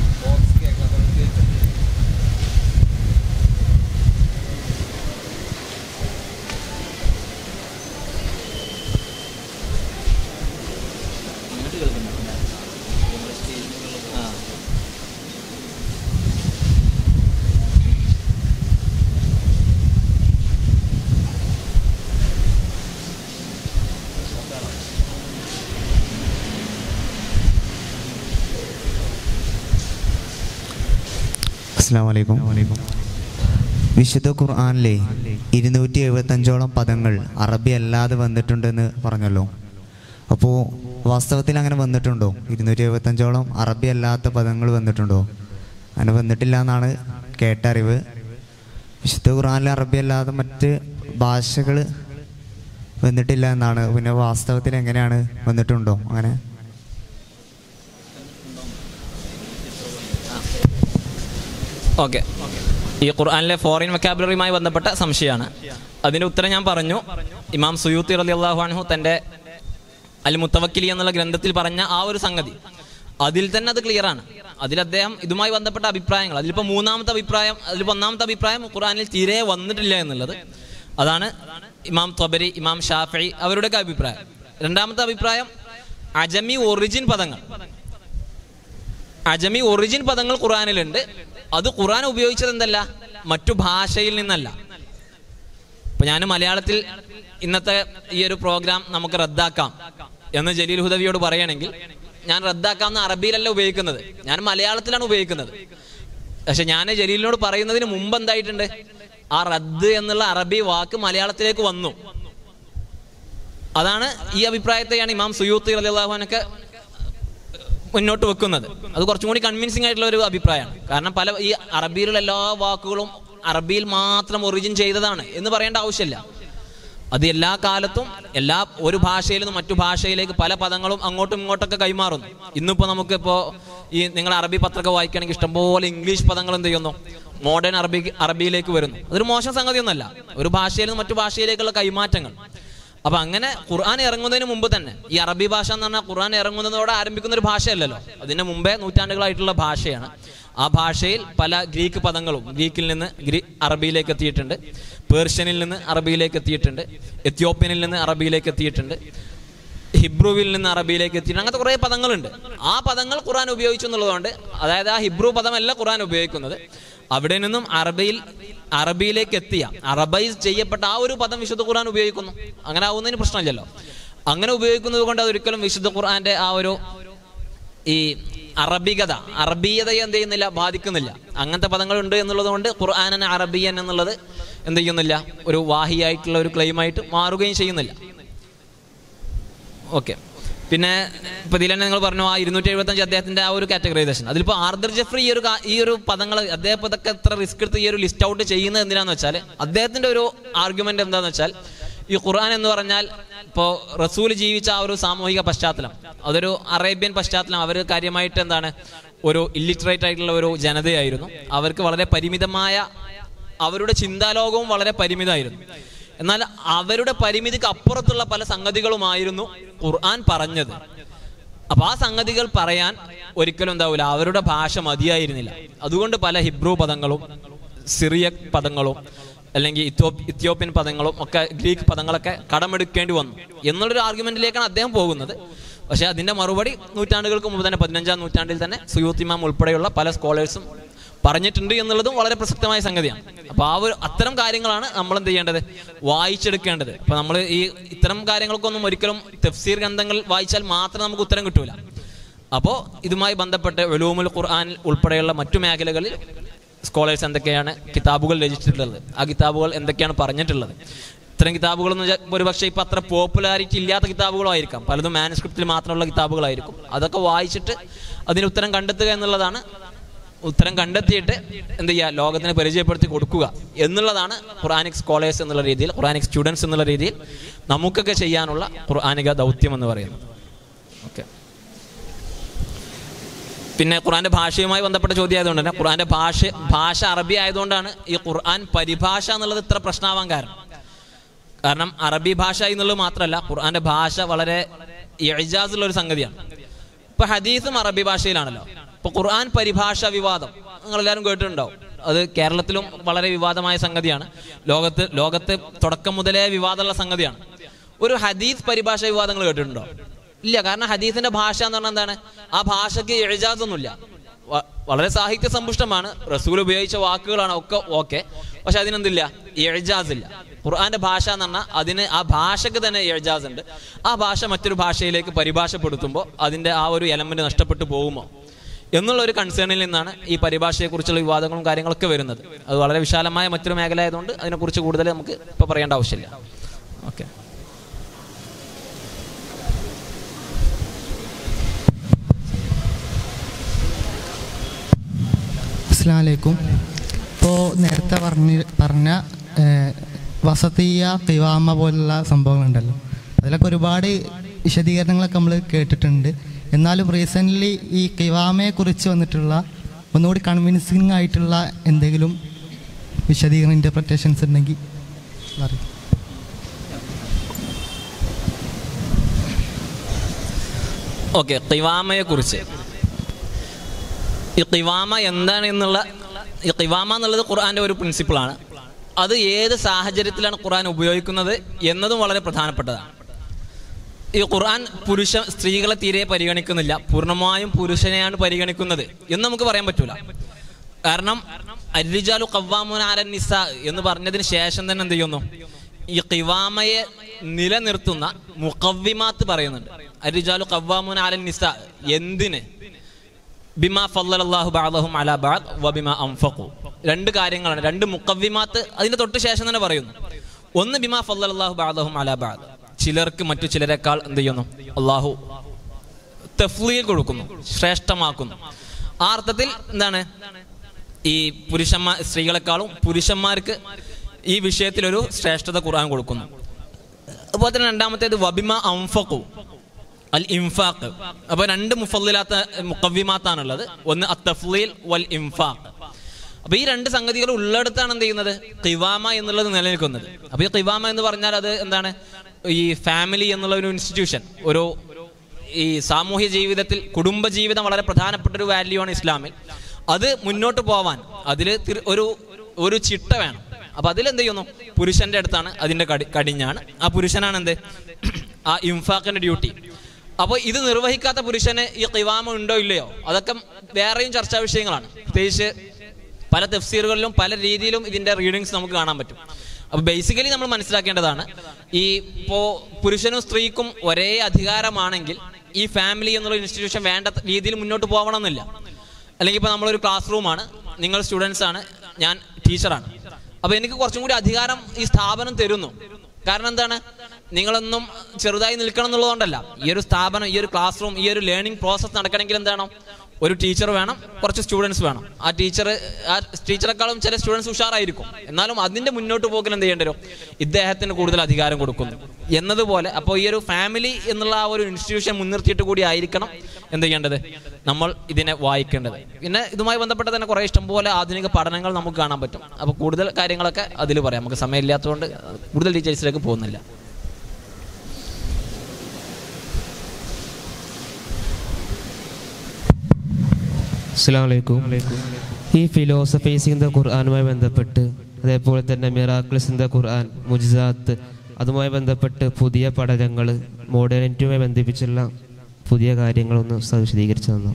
അസ്സാം വലൈക്കും വിശുദ്ധ ഖുർആനിലെ ഇരുന്നൂറ്റി എഴുപത്തഞ്ചോളം പദങ്ങൾ അറബി അല്ലാതെ വന്നിട്ടുണ്ടെന്ന് പറഞ്ഞല്ലോ അപ്പോൾ വാസ്തവത്തിൽ അങ്ങനെ വന്നിട്ടുണ്ടോ ഇരുന്നൂറ്റി എഴുപത്തഞ്ചോളം അറബി അല്ലാത്ത പദങ്ങൾ വന്നിട്ടുണ്ടോ അങ്ങനെ വന്നിട്ടില്ല എന്നാണ് കേട്ടറിവ് വിശുദ്ധ ഖുർആനിൽ അറബി അല്ലാതെ മറ്റ് ഭാഷകൾ വന്നിട്ടില്ല എന്നാണ് പിന്നെ വാസ്തവത്തിൽ എങ്ങനെയാണ് വന്നിട്ടുണ്ടോ അങ്ങനെ ഓക്കെ ഈ ഖുർആനിലെ ഫോറിൻ വൊക്കാബുലറിയുമായി ബന്ധപ്പെട്ട സംശയമാണ് അതിന്റെ ഉത്തരം ഞാൻ പറഞ്ഞു ഇമാം സുയൂത്തി റലി അള്ളാഹു അൻഹു തന്റെ അൽ മുത്തവക്കിലി എന്നുള്ള ഗ്രന്ഥത്തിൽ പറഞ്ഞ ആ ഒരു സംഗതി അതിൽ തന്നെ അത് ക്ലിയർ ആണ് അതിൽ അദ്ദേഹം ഇതുമായി ബന്ധപ്പെട്ട അഭിപ്രായങ്ങൾ അതിലിപ്പോൾ മൂന്നാമത്തെ അഭിപ്രായം അതിലിപ്പോൾ ഒന്നാമത്തെ അഭിപ്രായം ഖുർആനിൽ തീരെ വന്നിട്ടില്ല എന്നുള്ളത് അതാണ് ഇമാം തൊബരി ഇമാം ഷാഫി അവരുടെയൊക്കെ അഭിപ്രായം രണ്ടാമത്തെ അഭിപ്രായം അജമി ഒറിജിൻ പദങ്ങൾ അജമി ഒറിജിൻ പദങ്ങൾ ഖുറാനിലുണ്ട് അത് ഖുറാൻ ഉപയോഗിച്ചത് എന്തല്ല മറ്റു ഭാഷയിൽ നിന്നല്ല ഇപ്പൊ ഞാൻ മലയാളത്തിൽ ഇന്നത്തെ ഈ ഒരു പ്രോഗ്രാം നമുക്ക് റദ്ദാക്കാം എന്ന് ജലീൽ ഹുദവിയോട് പറയണമെങ്കിൽ ഞാൻ റദ്ദാക്കാം എന്ന് അറബിയിലല്ല ഉപയോഗിക്കുന്നത് ഞാൻ മലയാളത്തിലാണ് ഉപയോഗിക്കുന്നത് പക്ഷെ ഞാൻ ജലീലിനോട് പറയുന്നതിന് മുമ്പ് എന്തായിട്ടുണ്ട് ആ റദ്ദ് എന്നുള്ള അറബി വാക്ക് മലയാളത്തിലേക്ക് വന്നു അതാണ് ഈ അഭിപ്രായത്തെയാണ് ഇമാം സുയൂത്തി റലിയാഹുനൊക്കെ മുന്നോട്ട് വെക്കുന്നത് അത് കുറച്ചും കൂടി കൺവിൻസിംഗ് ആയിട്ടുള്ള ഒരു അഭിപ്രായമാണ് കാരണം പല ഈ അറബിയിലുള്ള എല്ലാ വാക്കുകളും അറബിയിൽ മാത്രം ഒറിജിൻ ചെയ്തതാണ് എന്ന് പറയേണ്ട ആവശ്യമില്ല അത് എല്ലാ കാലത്തും എല്ലാ ഒരു ഭാഷയിൽ നിന്ന് മറ്റു ഭാഷയിലേക്ക് പല പദങ്ങളും അങ്ങോട്ടും ഇങ്ങോട്ടൊക്കെ കൈമാറുന്നു ഇന്നിപ്പോൾ നമുക്കിപ്പോൾ ഈ നിങ്ങൾ അറബി പത്രമൊക്കെ വായിക്കുകയാണെങ്കിൽ ഇഷ്ടംപോലെ ഇംഗ്ലീഷ് പദങ്ങൾ എന്ത് ചെയ്യുന്നു മോഡേൺ അറബി അറബിയിലേക്ക് വരുന്നു അതൊരു മോശം സംഗതിയൊന്നുമല്ല ഒരു ഭാഷയിൽ നിന്ന് മറ്റു ഭാഷയിലേക്കുള്ള കൈമാറ്റങ്ങൾ അപ്പൊ അങ്ങനെ ഖുർആൻ ഇറങ്ങുന്നതിന് മുമ്പ് തന്നെ ഈ അറബി ഭാഷ എന്ന് പറഞ്ഞാൽ ഖുർആൻ ഇറങ്ങുന്നതോടെ ആരംഭിക്കുന്ന ഒരു ഭാഷയല്ലല്ലോ അതിന് മുമ്പേ നൂറ്റാണ്ടുകളായിട്ടുള്ള ഭാഷയാണ് ആ ഭാഷയിൽ പല ഗ്രീക്ക് പദങ്ങളും ഗ്രീക്കിൽ നിന്ന് ഗ്രീ അറബിയിലേക്ക് എത്തിയിട്ടുണ്ട് പേർഷ്യനിൽ നിന്ന് അറബിയിലേക്ക് എത്തിയിട്ടുണ്ട് എത്യോപ്യനിൽ നിന്ന് അറബിയിലേക്ക് എത്തിയിട്ടുണ്ട് ഹിബ്രുവിൽ നിന്ന് അറബിയിലേക്ക് എത്തിയിട്ടുണ്ട് അങ്ങനത്തെ കുറേ പദങ്ങളുണ്ട് ആ പദങ്ങൾ ഖുർആൻ ഉപയോഗിച്ചു എന്നുള്ളതുകൊണ്ട് അതായത് ആ ഹിബ്രു പദമല്ല ഖുർആൻ ഉപയോഗിക്കുന്നത് അവിടെ നിന്നും അറബിയിൽ അറബിയിലേക്ക് എത്തിയ അറബൈസ് ചെയ്യപ്പെട്ട ആ ഒരു പദം വിശുദ്ധ ഖുർആൻ ഉപയോഗിക്കുന്നു അങ്ങനെ ആവുന്നതിന് പ്രശ്നമില്ലല്ലോ അങ്ങനെ ഉപയോഗിക്കുന്നത് കൊണ്ട് അതൊരിക്കലും വിശുദ്ധ ഖുർആന്റെ ആ ഒരു ഈ അറബികത അറബീയതയെ എന്ത് ചെയ്യുന്നില്ല ബാധിക്കുന്നില്ല അങ്ങനത്തെ പദങ്ങളുണ്ട് എന്നുള്ളത് കൊണ്ട് ഖുർആാനന് അറബിയൻ എന്നുള്ളത് എന്ത് ചെയ്യുന്നില്ല ഒരു വാഹിയായിട്ടുള്ള ഒരു ക്ലെയിമായിട്ട് മാറുകയും ചെയ്യുന്നില്ല ഓക്കെ പിന്നെ ഇപ്പൊ ഇതിൽ തന്നെ നിങ്ങൾ പറഞ്ഞു ആ ഇരുന്നൂറ്റി എഴുപത്തഞ്ച് അദ്ദേഹത്തിന്റെ ആ ഒരു കാറ്റഗറൈസേഷൻ അതിലിപ്പോ ആർദർ ജഫ്രി ഈ ഒരു കാ- ഈ ഒരു പദങ്ങൾ അദ്ദേഹം ഇപ്പൊ ഇതൊക്കെ എത്ര റിസ്ക് എടുത്ത് ഈ ഒരു ലിസ്റ്റ് ഔട്ട് ചെയ്യുന്നത് എന്തിനാന്ന് വെച്ചാൽ അദ്ദേഹത്തിന്റെ ഒരു ആർഗ്യുമെന്റ് എന്താന്ന് വെച്ചാൽ ഈ ഖുർആൻ എന്ന് പറഞ്ഞാൽ ഇപ്പോൾ റസൂൽ ജീവിച്ച ആ ഒരു സാമൂഹിക പശ്ചാത്തലം അതൊരു അറേബ്യൻ പശ്ചാത്തലം അവർ കാര്യമായിട്ട് എന്താണ് ഒരു ഇല്ലിറ്ററേറ്റ് ആയിട്ടുള്ള ഒരു ജനതയായിരുന്നു അവർക്ക് വളരെ പരിമിതമായ അവരുടെ ചിന്താലോകവും വളരെ പരിമിതമായിരുന്നു എന്നാൽ അവരുടെ പരിമിതിക്ക് അപ്പുറത്തുള്ള പല സംഗതികളുമായിരുന്നു ഖുർആൻ പറഞ്ഞത് അപ്പൊ ആ സംഗതികൾ പറയാൻ ഒരിക്കലും എന്താവില്ല അവരുടെ ഭാഷ മതിയായിരുന്നില്ല അതുകൊണ്ട് പല ഹിബ്രു പദങ്ങളും സിറിയക് പദങ്ങളും അല്ലെങ്കിൽ ഇത്യോ ഇത്യോപ്യൻ പദങ്ങളും ഒക്കെ ഗ്രീക്ക് പദങ്ങളൊക്കെ കടമെടുക്കേണ്ടി വന്നു എന്നുള്ളൊരു ആർഗ്യുമെന്റിലേക്കാണ് അദ്ദേഹം പോകുന്നത് പക്ഷേ അതിന്റെ മറുപടി നൂറ്റാണ്ടുകൾക്ക് മുമ്പ് തന്നെ പതിനഞ്ചാം നൂറ്റാണ്ടിൽ തന്നെ സുയൂത്തിമാം ഉൾപ്പെടെയുള്ള പല സ്കോളേഴ്സും പറഞ്ഞിട്ടുണ്ട് എന്നുള്ളതും വളരെ പ്രസക്തമായ സംഗതിയാണ് അപ്പൊ ആ ഒരു അത്തരം കാര്യങ്ങളാണ് നമ്മൾ എന്ത് ചെയ്യേണ്ടത് വായിച്ചെടുക്കേണ്ടത് അപ്പൊ നമ്മൾ ഈ ഇത്തരം കാര്യങ്ങൾക്കൊന്നും ഒരിക്കലും തഫ്സീർ ഗ്രന്ഥങ്ങൾ വായിച്ചാൽ മാത്രം നമുക്ക് ഉത്തരം കിട്ടൂല അപ്പോൾ ഇതുമായി ബന്ധപ്പെട്ട് ഉലൂമുൽ ഖുർആൻ ഉൾപ്പെടെയുള്ള മറ്റു മേഖലകളിൽ സ്കോളേഴ്സ് എന്തൊക്കെയാണ് കിതാബുകൾ രചിച്ചിട്ടുള്ളത് ആ കിതാബുകൾ എന്തൊക്കെയാണ് പറഞ്ഞിട്ടുള്ളത് ഇത്തരം കിതാബുകൾ എന്ന് വെച്ചാൽ ഒരുപക്ഷെ ഇപ്പം അത്ര പോപ്പുലാരിറ്റി ഇല്ലാത്ത കിതാബുകളായിരിക്കാം പലതും മാനുസ്ക്രിപ്റ്റിൽ മാത്രമുള്ള കിതാബുകളായിരിക്കും അതൊക്കെ വായിച്ചിട്ട് അതിന് ഉത്തരം കണ്ടെത്തുക എന്നുള്ളതാണ് ഉത്തരം കണ്ടെത്തിയിട്ട് എന്ത് ചെയ്യുക ലോകത്തിന് പരിചയപ്പെടുത്തി കൊടുക്കുക എന്നുള്ളതാണ് ഖുറാനിക് സ്കോളേഴ്സ് എന്നുള്ള രീതിയിൽ ഖുറാനിക് സ്റ്റുഡൻസ് എന്നുള്ള രീതിയിൽ നമുക്കൊക്കെ ചെയ്യാനുള്ള ഖുർആാനിക ദൗത്യം എന്ന് പറയുന്നത് ഓക്കെ പിന്നെ ഖുറാന്റെ ഭാഷയുമായി ബന്ധപ്പെട്ട ചോദ്യം ആയതുകൊണ്ട് തന്നെ ഖുറാന്റെ ഭാഷ ഭാഷ അറബി ആയതുകൊണ്ടാണ് ഈ ഖുർആൻ പരിഭാഷ എന്നുള്ളത് ഇത്ര പ്രശ്നമാവാൻ കാരണം കാരണം അറബി ഭാഷ എന്നുള്ളത് മാത്രമല്ല ഖുർആന്റെ ഭാഷ വളരെ എഴുജാസുള്ള ഒരു സംഗതിയാണ് ഇപ്പൊ ഹദീസും അറബി ഭാഷയിലാണല്ലോ ഇപ്പൊ ഖുർആൻ പരിഭാഷ വിവാദം നിങ്ങൾ എല്ലാവരും കേട്ടിട്ടുണ്ടാവും അത് കേരളത്തിലും വളരെ വിവാദമായ സംഗതിയാണ് ലോകത്ത് ലോകത്ത് തുടക്കം മുതലേ വിവാദമുള്ള സംഗതിയാണ് ഒരു ഹദീസ് പരിഭാഷ വിവാദങ്ങൾ കേട്ടിട്ടുണ്ടോ ഇല്ല കാരണം ഹദീസിന്റെ ഭാഷ എന്ന് പറഞ്ഞാൽ എന്താണ് ആ ഭാഷയ്ക്ക് എഴുജാസൊന്നുമില്ല വ- വളരെ സാഹിത്യ സമ്പുഷ്ടമാണ് റസൂൽ ഉപയോഗിച്ച വാക്കുകളാണ് ഒക്കെ ഓക്കെ പക്ഷെ അതിനെന്തില്ല എഴുജാസ് ഇല്ല ഖുർആന്റെ ഭാഷ എന്ന് പറഞ്ഞാൽ അതിന് ആ ഭാഷയ്ക്ക് തന്നെ എഴുജാസ് ഉണ്ട് ആ ഭാഷ മറ്റൊരു ഭാഷയിലേക്ക് പരിഭാഷപ്പെടുത്തുമ്പോൾ അതിന്റെ ആ ഒരു എലമെന്റ് നഷ്ടപ്പെട്ടു പോകുമോ എന്നുള്ള ഒരു കൺസേണിൽ നിന്നാണ് ഈ പരിഭാഷയെക്കുറിച്ചുള്ള വിവാദങ്ങളും കാര്യങ്ങളൊക്കെ വരുന്നത് അത് വളരെ വിശാലമായ മറ്റൊരു മേഖല ആയതുകൊണ്ട് അതിനെക്കുറിച്ച് കൂടുതൽ നമുക്ക് ഇപ്പോൾ പറയേണ്ട ആവശ്യമില്ല ഓക്കെ അസ്ലാമലൈക്കും ഇപ്പോൾ നേരത്തെ പറഞ്ഞ പറഞ്ഞ ഏഹ്, വസതീയ കിവാമ പോലുള്ള സംഭവങ്ങളുണ്ടല്ലോ അതിലൊക്കെ ഒരുപാട് വിശദീകരണങ്ങളൊക്കെ നമ്മൾ കേട്ടിട്ടുണ്ട് എന്നാലും റീസെൻ്റ്ലി ഈ കിവാമയെ കുറിച്ച് വന്നിട്ടുള്ള ഒന്നുകൂടി കൺവിൻസിങ് ആയിട്ടുള്ള എന്തെങ്കിലും വിശദീകരണ ഇൻ്റർപ്രിറ്റേഷൻസ് ഉണ്ടെങ്കിൽ പറയും ഓക്കെ കിവാമയെ കുറിച്ച് ഈ കിവാമ എന്താണ് എന്നുള്ള ഈ കിവാമ എന്നുള്ളത് ഖുർആന്റെ ഒരു പ്രിൻസിപ്പിളാണ് അത് ഏത് സാഹചര്യത്തിലാണ് ഖുർആൻ ഉപയോഗിക്കുന്നത് എന്നതും വളരെ പ്രധാനപ്പെട്ടതാണ് ഈ ഖുർആൻ പുരുഷ സ്ത്രീകളെ തീരെ പരിഗണിക്കുന്നില്ല പൂർണ്ണമായും പുരുഷനെയാണ് പരിഗണിക്കുന്നത് എന്ന് നമുക്ക് പറയാൻ പറ്റൂല കാരണം അരിജാലു കവ്വാമുൻ ആരൻ നിസ എന്ന് പറഞ്ഞതിന് ശേഷം തന്നെ എന്ത് ചെയ്യുന്നു ഈ കിവാമയെ നിലനിർത്തുന്ന മുഖവ്വിമാത്ത് പറയുന്നുണ്ട് അരിജാലു കവ്വാമുൻ ആലൻ നിസ എന്തിന് ബിമാ ഫല്ലല്ലാഹു ബഅദഹും അലാ ബഅദ് വബിമാ അൻഫഖു രണ്ട് കാര്യങ്ങളാണ് രണ്ട് മുഖവ്വിമാത്ത് അതിന്റെ തൊട്ട് ശേഷം തന്നെ പറയുന്നു ഒന്ന് ബിമാ ഫല്ലല്ലാഹു ബഅദഹും അലാ ബഅദ് ചിലർക്ക് മറ്റു ചിലരെക്കാൾ എന്ത് ചെയ്യുന്നു അള്ളാഹു തഫ്ലീൽ കൊടുക്കുന്നു ശ്രേഷ്ഠമാക്കുന്നു ആ അർത്ഥത്തിൽ എന്താണ് ഈ പുരുഷന്മാർ സ്ത്രീകളെക്കാളും പുരുഷന്മാർക്ക് ഈ വിഷയത്തിൽ ഒരു ശ്രേഷ്ഠത ഖുർആൻ കൊടുക്കുന്നു അതുപോലെ തന്നെ രണ്ടാമത്തേത് വബിമ അംഫഖു അൽ ഇൻഫാഖ് അപ്പൊ രണ്ട് മുഫല്ലിലാത്ത മുക്കവ്യമാത്താണുള്ളത് ഒന്ന് അത്തഫ്ലീൽ വൽ ഇൻഫാഖ് അപ്പൊ ഈ രണ്ട് സംഗതികൾ ഉള്ളിടത്താണ് എന്ത് ചെയ്യുന്നത് കിവാമ എന്നുള്ളത് നിലനിൽക്കുന്നത് അപ്പൊ ഈ കിവാമ എന്ന് പറഞ്ഞാൽ അത് എന്താണ് ഈ ഫാമിലി എന്നുള്ള ഒരു ഇൻസ്റ്റിറ്റ്യൂഷൻ ഒരു ഈ സാമൂഹ്യ ജീവിതത്തിൽ കുടുംബ ജീവിതം വളരെ പ്രധാനപ്പെട്ട ഒരു വാല്യൂ ആണ് ഇസ്ലാമിൽ അത് മുന്നോട്ട് പോവാൻ അതിൽ ഒരു ഒരു ചിട്ട വേണം അപ്പൊ അതിലെന്ത് ചെയ്യുന്നു പുരുഷന്റെ അടുത്താണ് അതിന്റെ കടി കടിഞ്ഞാണ് ആ പുരുഷനാണ് എന്ത് ആ ഇൻഫാഖിന്റെ ഡ്യൂട്ടി അപ്പോൾ ഇത് നിർവഹിക്കാത്ത പുരുഷന് ഈ കിവാമ ഉണ്ടോ ഇല്ലയോ അതൊക്കെ വേറെയും ചർച്ചാ വിഷയങ്ങളാണ് പ്രത്യേകിച്ച് പല തഫ്സീറുകളിലും പല രീതിയിലും ഇതിന്റെ റീഡിങ്സ് നമുക്ക് കാണാൻ പറ്റും അപ്പൊ ബേസിക്കലി നമ്മൾ മനസ്സിലാക്കേണ്ടതാണ് ഈ ഇപ്പോ പുരുഷനും സ്ത്രീക്കും ഒരേ അധികാരമാണെങ്കിൽ ഈ ഫാമിലി എന്നുള്ള ഇൻസ്റ്റിറ്റ്യൂഷൻ വേണ്ട രീതിയിൽ മുന്നോട്ട് പോകണമെന്നില്ല അല്ലെങ്കിൽ ഇപ്പൊ നമ്മളൊരു ക്ലാസ് റൂമാണ് നിങ്ങൾ സ്റ്റുഡൻസ് ആണ് ഞാൻ ടീച്ചറാണ് അപ്പൊ എനിക്ക് കുറച്ചും കൂടി അധികാരം ഈ സ്ഥാപനം തരുന്നു കാരണം എന്താണ് നിങ്ങളൊന്നും ചെറുതായി നിൽക്കണം എന്നുള്ളതുകൊണ്ടല്ല ഈ ഒരു സ്ഥാപനം ഈ ഒരു ക്ലാസ് റൂം ഈ ഒരു ലേണിംഗ് പ്രോസസ്സ് നടക്കണമെങ്കിൽ എന്താണ് ഒരു ടീച്ചർ വേണം കുറച്ച് സ്റ്റുഡൻസ് വേണം ആ ടീച്ചർ ആ ടീച്ചറെക്കാളും ചില സ്റ്റുഡൻസ് ഉഷാറായിരിക്കും എന്നാലും അതിന്റെ മുന്നോട്ട് പോകൽ എന്ത് ചെയ്യേണ്ടി വരും ഇദ്ദേഹത്തിന് കൂടുതൽ അധികാരം കൊടുക്കുന്നു എന്നതുപോലെ അപ്പോൾ ഈ ഒരു ഫാമിലി എന്നുള്ള ആ ഒരു ഇൻസ്റ്റിറ്റ്യൂഷൻ മുൻനിർത്തിയിട്ട് കൂടി ആയിരിക്കണം എന്ത് ചെയ്യേണ്ടത് നമ്മൾ ഇതിനെ വായിക്കേണ്ടത് പിന്നെ ഇതുമായി ബന്ധപ്പെട്ട തന്നെ കുറേ ഇഷ്ടംപോലെ ആധുനിക പഠനങ്ങൾ നമുക്ക് കാണാൻ പറ്റും അപ്പോൾ കൂടുതൽ കാര്യങ്ങളൊക്കെ അതിൽ പറയാം നമുക്ക് സമയമില്ലാത്തതുകൊണ്ട് കൂടുതൽ ഡീറ്റെയിൽസിലേക്ക് പോകുന്നില്ല അസ്സാം വലൈക്കും ഈ ഫിലോസഫീസ് ഇൻ ദ ഖുർആാനുമായി ബന്ധപ്പെട്ട് അതേപോലെ തന്നെ മിറാക്കിൾസ് ഇൻ ദ ഖുർആൻ മുജിസാത്ത് അതുമായി ബന്ധപ്പെട്ട് പുതിയ പഠനങ്ങൾ മോഡേണിറ്റിയുമായി ബന്ധിപ്പിച്ചുള്ള പുതിയ കാര്യങ്ങളൊന്ന് ഉസ്താദ് വിശദീകരിച്ചു തന്നു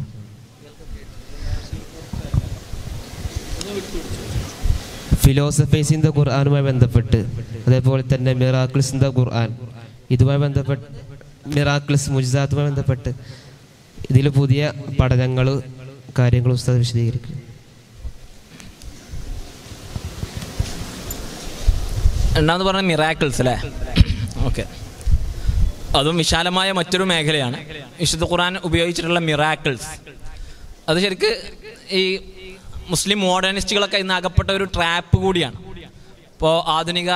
ഫിലോസഫീസ് ഇൻ ദ ഖുർആാനുമായി ബന്ധപ്പെട്ട് അതേപോലെ തന്നെ മിറാക്കിൾസ് ഇൻ ദ ഖുർആൻ ഇതുമായി ബന്ധപ്പെട്ട് മിറാക്കിൾസ് മുജിസാത്തുമായി ബന്ധപ്പെട്ട് ഇതിൽ പുതിയ പഠനങ്ങൾ കാര്യങ്ങൾ ഉസ്താദ് വിശദീകരിക്കും രണ്ടാമത് പറഞ്ഞ മിറാക്കിൾസ് അല്ലേ ഓക്കെ അതും വിശാലമായ മറ്റൊരു മേഖലയാണ് വിശുദ്ധ ഖുർആൻ ഉപയോഗിച്ചിട്ടുള്ള മിറാക്കിൾസ് അത് ശരിക്ക് ഈ മുസ്ലിം മോഡേണിസ്റ്റുകളൊക്കെ ഇന്ന് അകപ്പെട്ട ഒരു ട്രാപ്പ് കൂടിയാണ് ഇപ്പോൾ ആധുനിക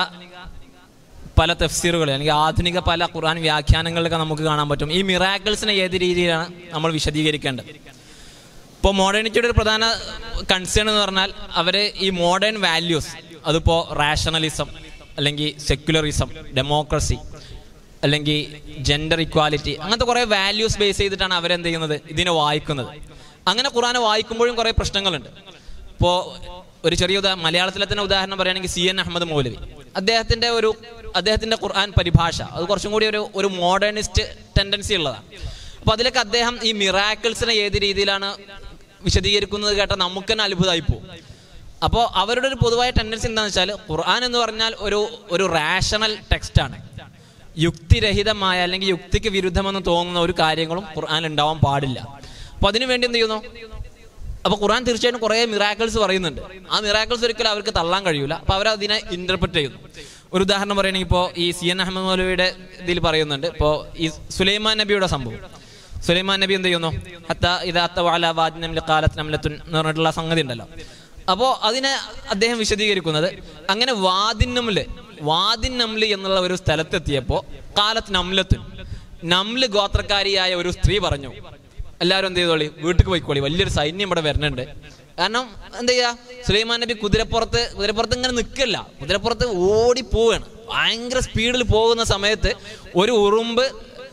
പല തഫ്സീറുകൾ അല്ലെങ്കിൽ ആധുനിക പല ഖുർആൻ വ്യാഖ്യാനങ്ങളിലൊക്കെ നമുക്ക് കാണാൻ പറ്റും ഈ മിറാക്കിൾസിനെ ഏത് രീതിയിലാണ് നമ്മൾ വിശദീകരിക്കേണ്ടത് ഇപ്പോൾ മോഡേണിറ്റിയുടെ ഒരു പ്രധാന കൺസേൺ എന്ന് പറഞ്ഞാൽ അവർ ഈ മോഡേൺ വാല്യൂസ് അതിപ്പോൾ റാഷണലിസം അല്ലെങ്കിൽ സെക്യുലറിസം ഡെമോക്രസി അല്ലെങ്കിൽ ജെൻഡർ ഇക്വാലിറ്റി അങ്ങനത്തെ കുറേ വാല്യൂസ് ബേസ് ചെയ്തിട്ടാണ് അവരെന്ത് ചെയ്യുന്നത് ഇതിനെ വായിക്കുന്നത് അങ്ങനെ ഖുറാനെ വായിക്കുമ്പോഴും കുറേ പ്രശ്നങ്ങളുണ്ട് ഇപ്പോൾ ഒരു ചെറിയ ഉദാ മലയാളത്തിലെ തന്നെ ഉദാഹരണം പറയുകയാണെങ്കിൽ സി എൻ അഹമ്മദ് മൗലവി അദ്ദേഹത്തിൻ്റെ ഒരു അദ്ദേഹത്തിൻ്റെ ഖുർആൻ പരിഭാഷ അത് കുറച്ചും കൂടി ഒരു ഒരു മോഡേണിസ്റ്റ് ടെൻഡൻസി ഉള്ളതാണ് അപ്പോൾ അതിലൊക്കെ അദ്ദേഹം ഈ മിറാക്കിൾസിനെ ഏത് രീതിയിലാണ് വിശദീകരിക്കുന്നത് കേട്ട നമുക്ക് തന്നെ അത്ഭുതമായി പോകും അപ്പോൾ അവരുടെ ഒരു പൊതുവായ ടെൻഡൻസി എന്താണെന്ന് വെച്ചാൽ ഖുർആൻ എന്ന് പറഞ്ഞാൽ ഒരു ഒരു റാഷണൽ ടെക്സ്റ്റാണ് യുക്തിരഹിതമായ അല്ലെങ്കിൽ യുക്തിക്ക് വിരുദ്ധമെന്ന് തോന്നുന്ന ഒരു കാര്യങ്ങളും ഖുർആൻ ഉണ്ടാവാൻ പാടില്ല അപ്പോൾ അതിനു വേണ്ടി എന്ത് ചെയ്യുന്നു അപ്പോൾ ഖുർആൻ തീർച്ചയായിട്ടും കുറേ മിറാക്കിൾസ് പറയുന്നുണ്ട് ആ മിറാക്കിൾസ് ഒരിക്കലും അവർക്ക് തള്ളാൻ കഴിയില്ല അപ്പോൾ അവർ അതിനെ ഇന്റർപ്രറ്റ് ചെയ്യുന്നു ഒരു ഉദാഹരണം പറയുകയാണെങ്കിൽ ഇപ്പോൾ ഈ സി എൻ അഹമ്മദ് മൗലവിയുടെ ഇതിൽ പറയുന്നുണ്ട് ഇപ്പോൾ ഈ സുലൈമാൻ നബിയുടെ സംഭവം സുലൈമാൻ നബി എന്ത് ചെയ്യുന്നു ഹത്ത ഇതാത്ത വാല വാദിനം കാലത്ത് നംലത്തുൻ എന്ന് പറഞ്ഞിട്ടുള്ള സംഗതി ഉണ്ടല്ലോ അപ്പോൾ അതിനെ അദ്ദേഹം വിശദീകരിക്കുന്നത് അങ്ങനെ വാദിന്നംല് വാദിന്നംല് എന്നുള്ള ഒരു സ്ഥലത്തെത്തിയപ്പോൾ കാലത്ത് നംലത്തുൻ നംല് ഗോത്രക്കാരിയായ ഒരു സ്ത്രീ പറഞ്ഞു എല്ലാവരും എന്ത് ചെയ്തോളി വീട്ടിൽ പോയിക്കോളി വലിയൊരു സൈന്യം ഇവിടെ വരുന്നുണ്ട് കാരണം എന്താ ചെയ്യാ സുലൈമാൻ നബി കുതിരപ്പുറത്ത് കുതിരപ്പുറത്ത് ഇങ്ങനെ നിൽക്കില്ല കുതിരപ്പുറത്ത് ഓടി പോവുകയാണ് ഭയങ്കര സ്പീഡിൽ പോകുന്ന സമയത്ത് ഒരു ഉറുമ്പ്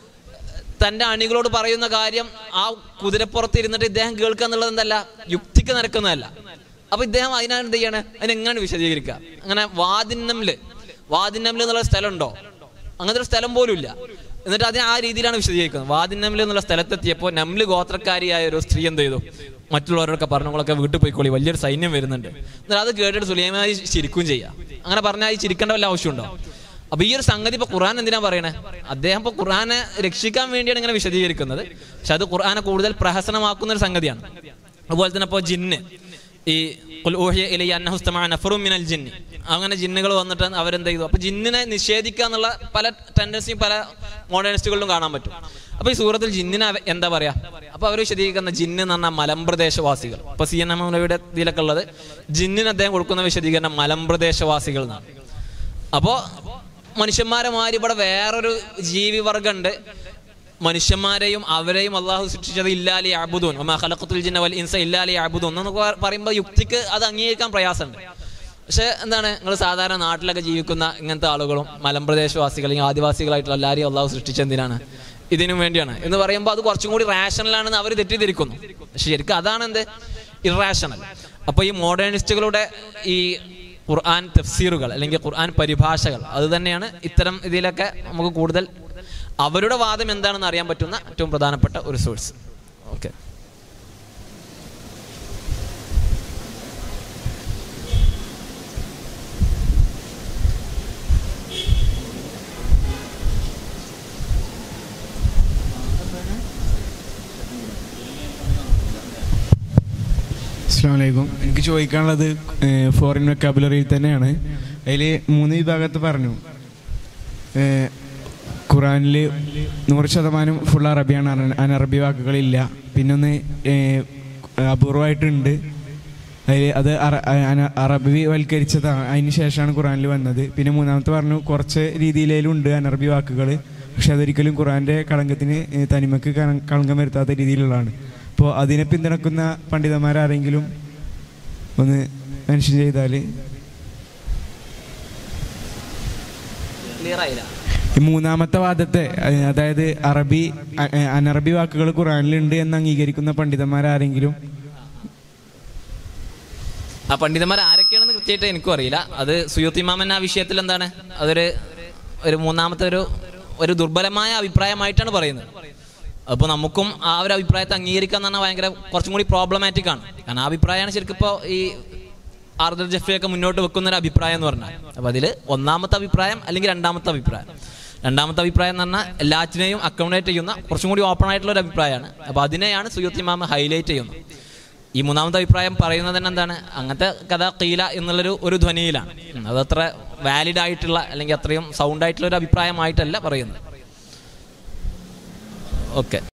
തന്റെ അണികളോട് പറയുന്ന കാര്യം ആ കുതിരപ്പുറത്ത് ഇരുന്നിട്ട് ഇദ്ദേഹം കേൾക്കുക എന്നുള്ളത് എന്തല്ല യുക്തിക്ക് നിരക്കുന്നതല്ല അപ്പൊ ഇദ്ദേഹം അതിനാണ് എന്ത് ചെയ്യണേ അതിനെങ്ങനെയാണ് വിശദീകരിക്കുക അങ്ങനെ വാദിന്നംല് വാദിന്നംല് എന്നുള്ള സ്ഥലമുണ്ടോ അങ്ങനത്തെ ഒരു സ്ഥലം പോലും ഇല്ല എന്നിട്ട് അതിനെ ആ രീതിയിലാണ് വിശദീകരിക്കുന്നത് വാദിന്നംല് എന്നുള്ള സ്ഥലത്തെത്തിയപ്പോൾ നംല് ഗോത്രക്കാരിയായ ഒരു സ്ത്രീ എന്ത് ചെയ്തു മറ്റുള്ളവരൊക്കെ പറഞ്ഞു നിങ്ങളൊക്കെ വീട്ടിൽ പോയിക്കോളി വലിയൊരു സൈന്യം വരുന്നുണ്ട് എന്നിട്ട് അത് കേട്ടിട്ട് സുലൈമാനി ചിരിക്കും ചെയ്യാം അങ്ങനെ പറഞ്ഞാൽ ഈ ചിരിക്കേണ്ട വല്ല ആവശ്യമുണ്ടോ അപ്പൊ ഈ ഒരു സംഗതി ഇപ്പൊ ഖുർആൻ എന്തിനാ പറയണേ അദ്ദേഹം ഇപ്പൊ ഖുർആനെ രക്ഷിക്കാൻ വേണ്ടിയാണ് ഇങ്ങനെ വിശദീകരിക്കുന്നത് പക്ഷെ അത് ഖുർആനെ കൂടുതൽ പ്രഹസനമാക്കുന്ന ഒരു സംഗതിയാണ് അതുപോലെ തന്നെ ഇപ്പോൾ ജിന്ന് ഈ ഖുൽ ഊഹിയ ഇലയ്യ അന്നഹു ഇസ്തമഅ നഫറും മിനൽ ജിന്നി അങ്ങനെ ജിന്നുകൾ വന്നിട്ട് അവരെന്ത് ചെയ്തു അപ്പൊ ജിന്നിനെ നിഷേധിക്കുക എന്നുള്ള പല ടെൻഡൻസിയും പല മോഡേണിസ്റ്റുകളിലും കാണാൻ പറ്റും അപ്പൊ ഈ സൂറത്തിൽ ജിന്നിനെ അവ- എന്താ പറയാ അപ്പൊ അവർ വിശദീകരിക്കുന്ന ജിന്ന് എന്ന് പറഞ്ഞാൽ മലമ്പ്രദേശവാസികൾ ഇപ്പൊ സി എൻ അഹമ്മദിയുടെ ഇതിലൊക്കെ ഉള്ളത് ജിന്നിന് അദ്ദേഹം കൊടുക്കുന്ന വിശദീകരണം മലമ്പ്രദേശവാസികൾ എന്നാണ് അപ്പോ മനുഷ്യന്മാരെ മാതിരി ഇവിടെ വേറൊരു ജീവിവർഗമുണ്ട് മനുഷ്യന്മാരെയും അവരെയും അള്ളാഹു സൃഷ്ടിച്ചത് ഇല്ലാലി അബുദൂൻ ഖലഖത്തുൽ ജിന്ന വൽ ഇൻസ ഇല്ലാലി അബുദൂൻ എന്നൊക്കെ പറയുമ്പോൾ യുക്തിക്ക് അത് അംഗീകരിക്കാൻ പ്രയാസമുണ്ട് പക്ഷെ എന്താണ് നിങ്ങൾ സാധാരണ നാട്ടിലൊക്കെ ജീവിക്കുന്ന ഇങ്ങനത്തെ ആളുകളും മലമ്പ്രദേശവാസികൾ അല്ലെങ്കിൽ ആദിവാസികളായിട്ടുള്ള എല്ലാവരെയും അള്ളാഹു സൃഷ്ടിച്ചെന്തിനാണ് ഇതിനു വേണ്ടിയാണ് എന്ന് പറയുമ്പോൾ അത് കുറച്ചും കൂടി റാഷണലാണെന്ന് അവർ തെറ്റിദ്ധരിക്കുന്നു പക്ഷെ ശരിക്കും അതാണ് എന്ത് ഇറാഷണൽ അപ്പോൾ ഈ മോഡേണിസ്റ്റുകളുടെ ഈ ഖുർആൻ തഫ്സീറുകൾ അല്ലെങ്കിൽ ഖുർആൻ പരിഭാഷകൾ അത് തന്നെയാണ് ഇത്തരം ഇതിലൊക്കെ നമുക്ക് കൂടുതൽ അവരുടെ വാദം എന്താണെന്ന് അറിയാൻ പറ്റുന്ന ഏറ്റവും പ്രധാനപ്പെട്ട ഒരു സോഴ്സ് ഓക്കെ അസ്സാം വലൈക്കും എനിക്ക് ചോദിക്കാനുള്ളത് ഫോറിൻ വെക്കാബുലറിയിൽ തന്നെയാണ് അതിൽ മൂന്ന് വിഭാഗത്ത് പറഞ്ഞു ഖുറാനിൽ നൂറ് ശതമാനം ഫുൾ അറബിയാണ് അന- അനറബി വാക്കുകളില്ല പിന്നൊന്ന് ഏഹ്, അപൂർവമായിട്ടുണ്ട് അതിൽ അത് അറ- അന- അറബി വൽക്കരിച്ചതാണ് അതിന് ശേഷമാണ് ഖുറാനിൽ വന്നത് പിന്നെ മൂന്നാമത്തെ പറഞ്ഞു കുറച്ച് രീതിയിലേലും ഉണ്ട് അനറബി വാക്കുകൾ പക്ഷെ അതൊരിക്കലും ഖുറാൻ്റെ കളങ്കത്തിന് ഏഹ്, തനിമക്ക് കള- കളങ്കം വരുത്താത്ത രീതിയിലുള്ളതാണ് അപ്പോൾ അതിനെ പിന്തുണക്കുന്ന പണ്ഡിതന്മാരാരെങ്കിലും ഒന്ന് മെൻഷൻ ചെയ്താൽ ക്ലിയർ ആയില്ല ഈ മൂന്നാമത്തെ വാദത്തെ അഹ് അതായത് അറബി അ- അഹ് അനറബി വാക്കുകൾ ഖുറാനിലുണ്ട് എന്ന് അംഗീകരിക്കുന്ന പണ്ഡിതന്മാരാരെങ്കിലും ആ പണ്ഡിതന്മാർ ആരൊക്കെയാണെന്ന് കൃത്യമായിട്ട് എനിക്കും അറിയില്ല അത് സുയൂത്തിമാമൻ ആ വിഷയത്തിൽ എന്താണ് അതൊരു ഒരു മൂന്നാമത്തെ ഒരു ഒരു ദുർബലമായ അഭിപ്രായമായിട്ടാണ് പറയുന്നത് അപ്പോൾ നമുക്കും ആ ഒരു അഭിപ്രായത്തെ അംഗീകരിക്കുക എന്ന് പറഞ്ഞാൽ ഭയങ്കര കുറച്ചും കൂടി പ്രോബ്ലമാറ്റിക് ആണ് കാരണം ആ അഭിപ്രായമാണ് ശരിക്കും ഇപ്പോൾ ഈ ആർദർ ജഫിയൊക്കെ മുന്നോട്ട് വെക്കുന്ന ഒരു അഭിപ്രായം എന്ന് പറഞ്ഞാൽ അപ്പോൾ അതിൽ ഒന്നാമത്തെ അഭിപ്രായം അല്ലെങ്കിൽ രണ്ടാമത്തെ അഭിപ്രായം രണ്ടാമത്തെ അഭിപ്രായം എന്ന് പറഞ്ഞാൽ എല്ലാറ്റിനെയും അക്കോമഡേറ്റ് ചെയ്യുന്ന കുറച്ചും കൂടി ഓപ്പൺ ആയിട്ടുള്ള ഒരു അഭിപ്രായമാണ് അപ്പോൾ അതിനെയാണ് സുയൂത്ത് ഇമാമ് ഹൈലൈറ്റ് ചെയ്യുന്നത് ഈ മൂന്നാമത്തെ അഭിപ്രായം പറയുന്നത് തന്നെ എന്താണ് അങ്ങനത്തെ കഥ കീല എന്നുള്ളൊരു ഒരു ധ്വനിയിലാണ് ഉം, അതത്ര വാലിഡ് ആയിട്ടുള്ള അല്ലെങ്കിൽ അത്രയും സൗണ്ട് ആയിട്ടുള്ള ഒരു അഭിപ്രായമായിട്ടല്ല പറയുന്നത് ഓക്കെ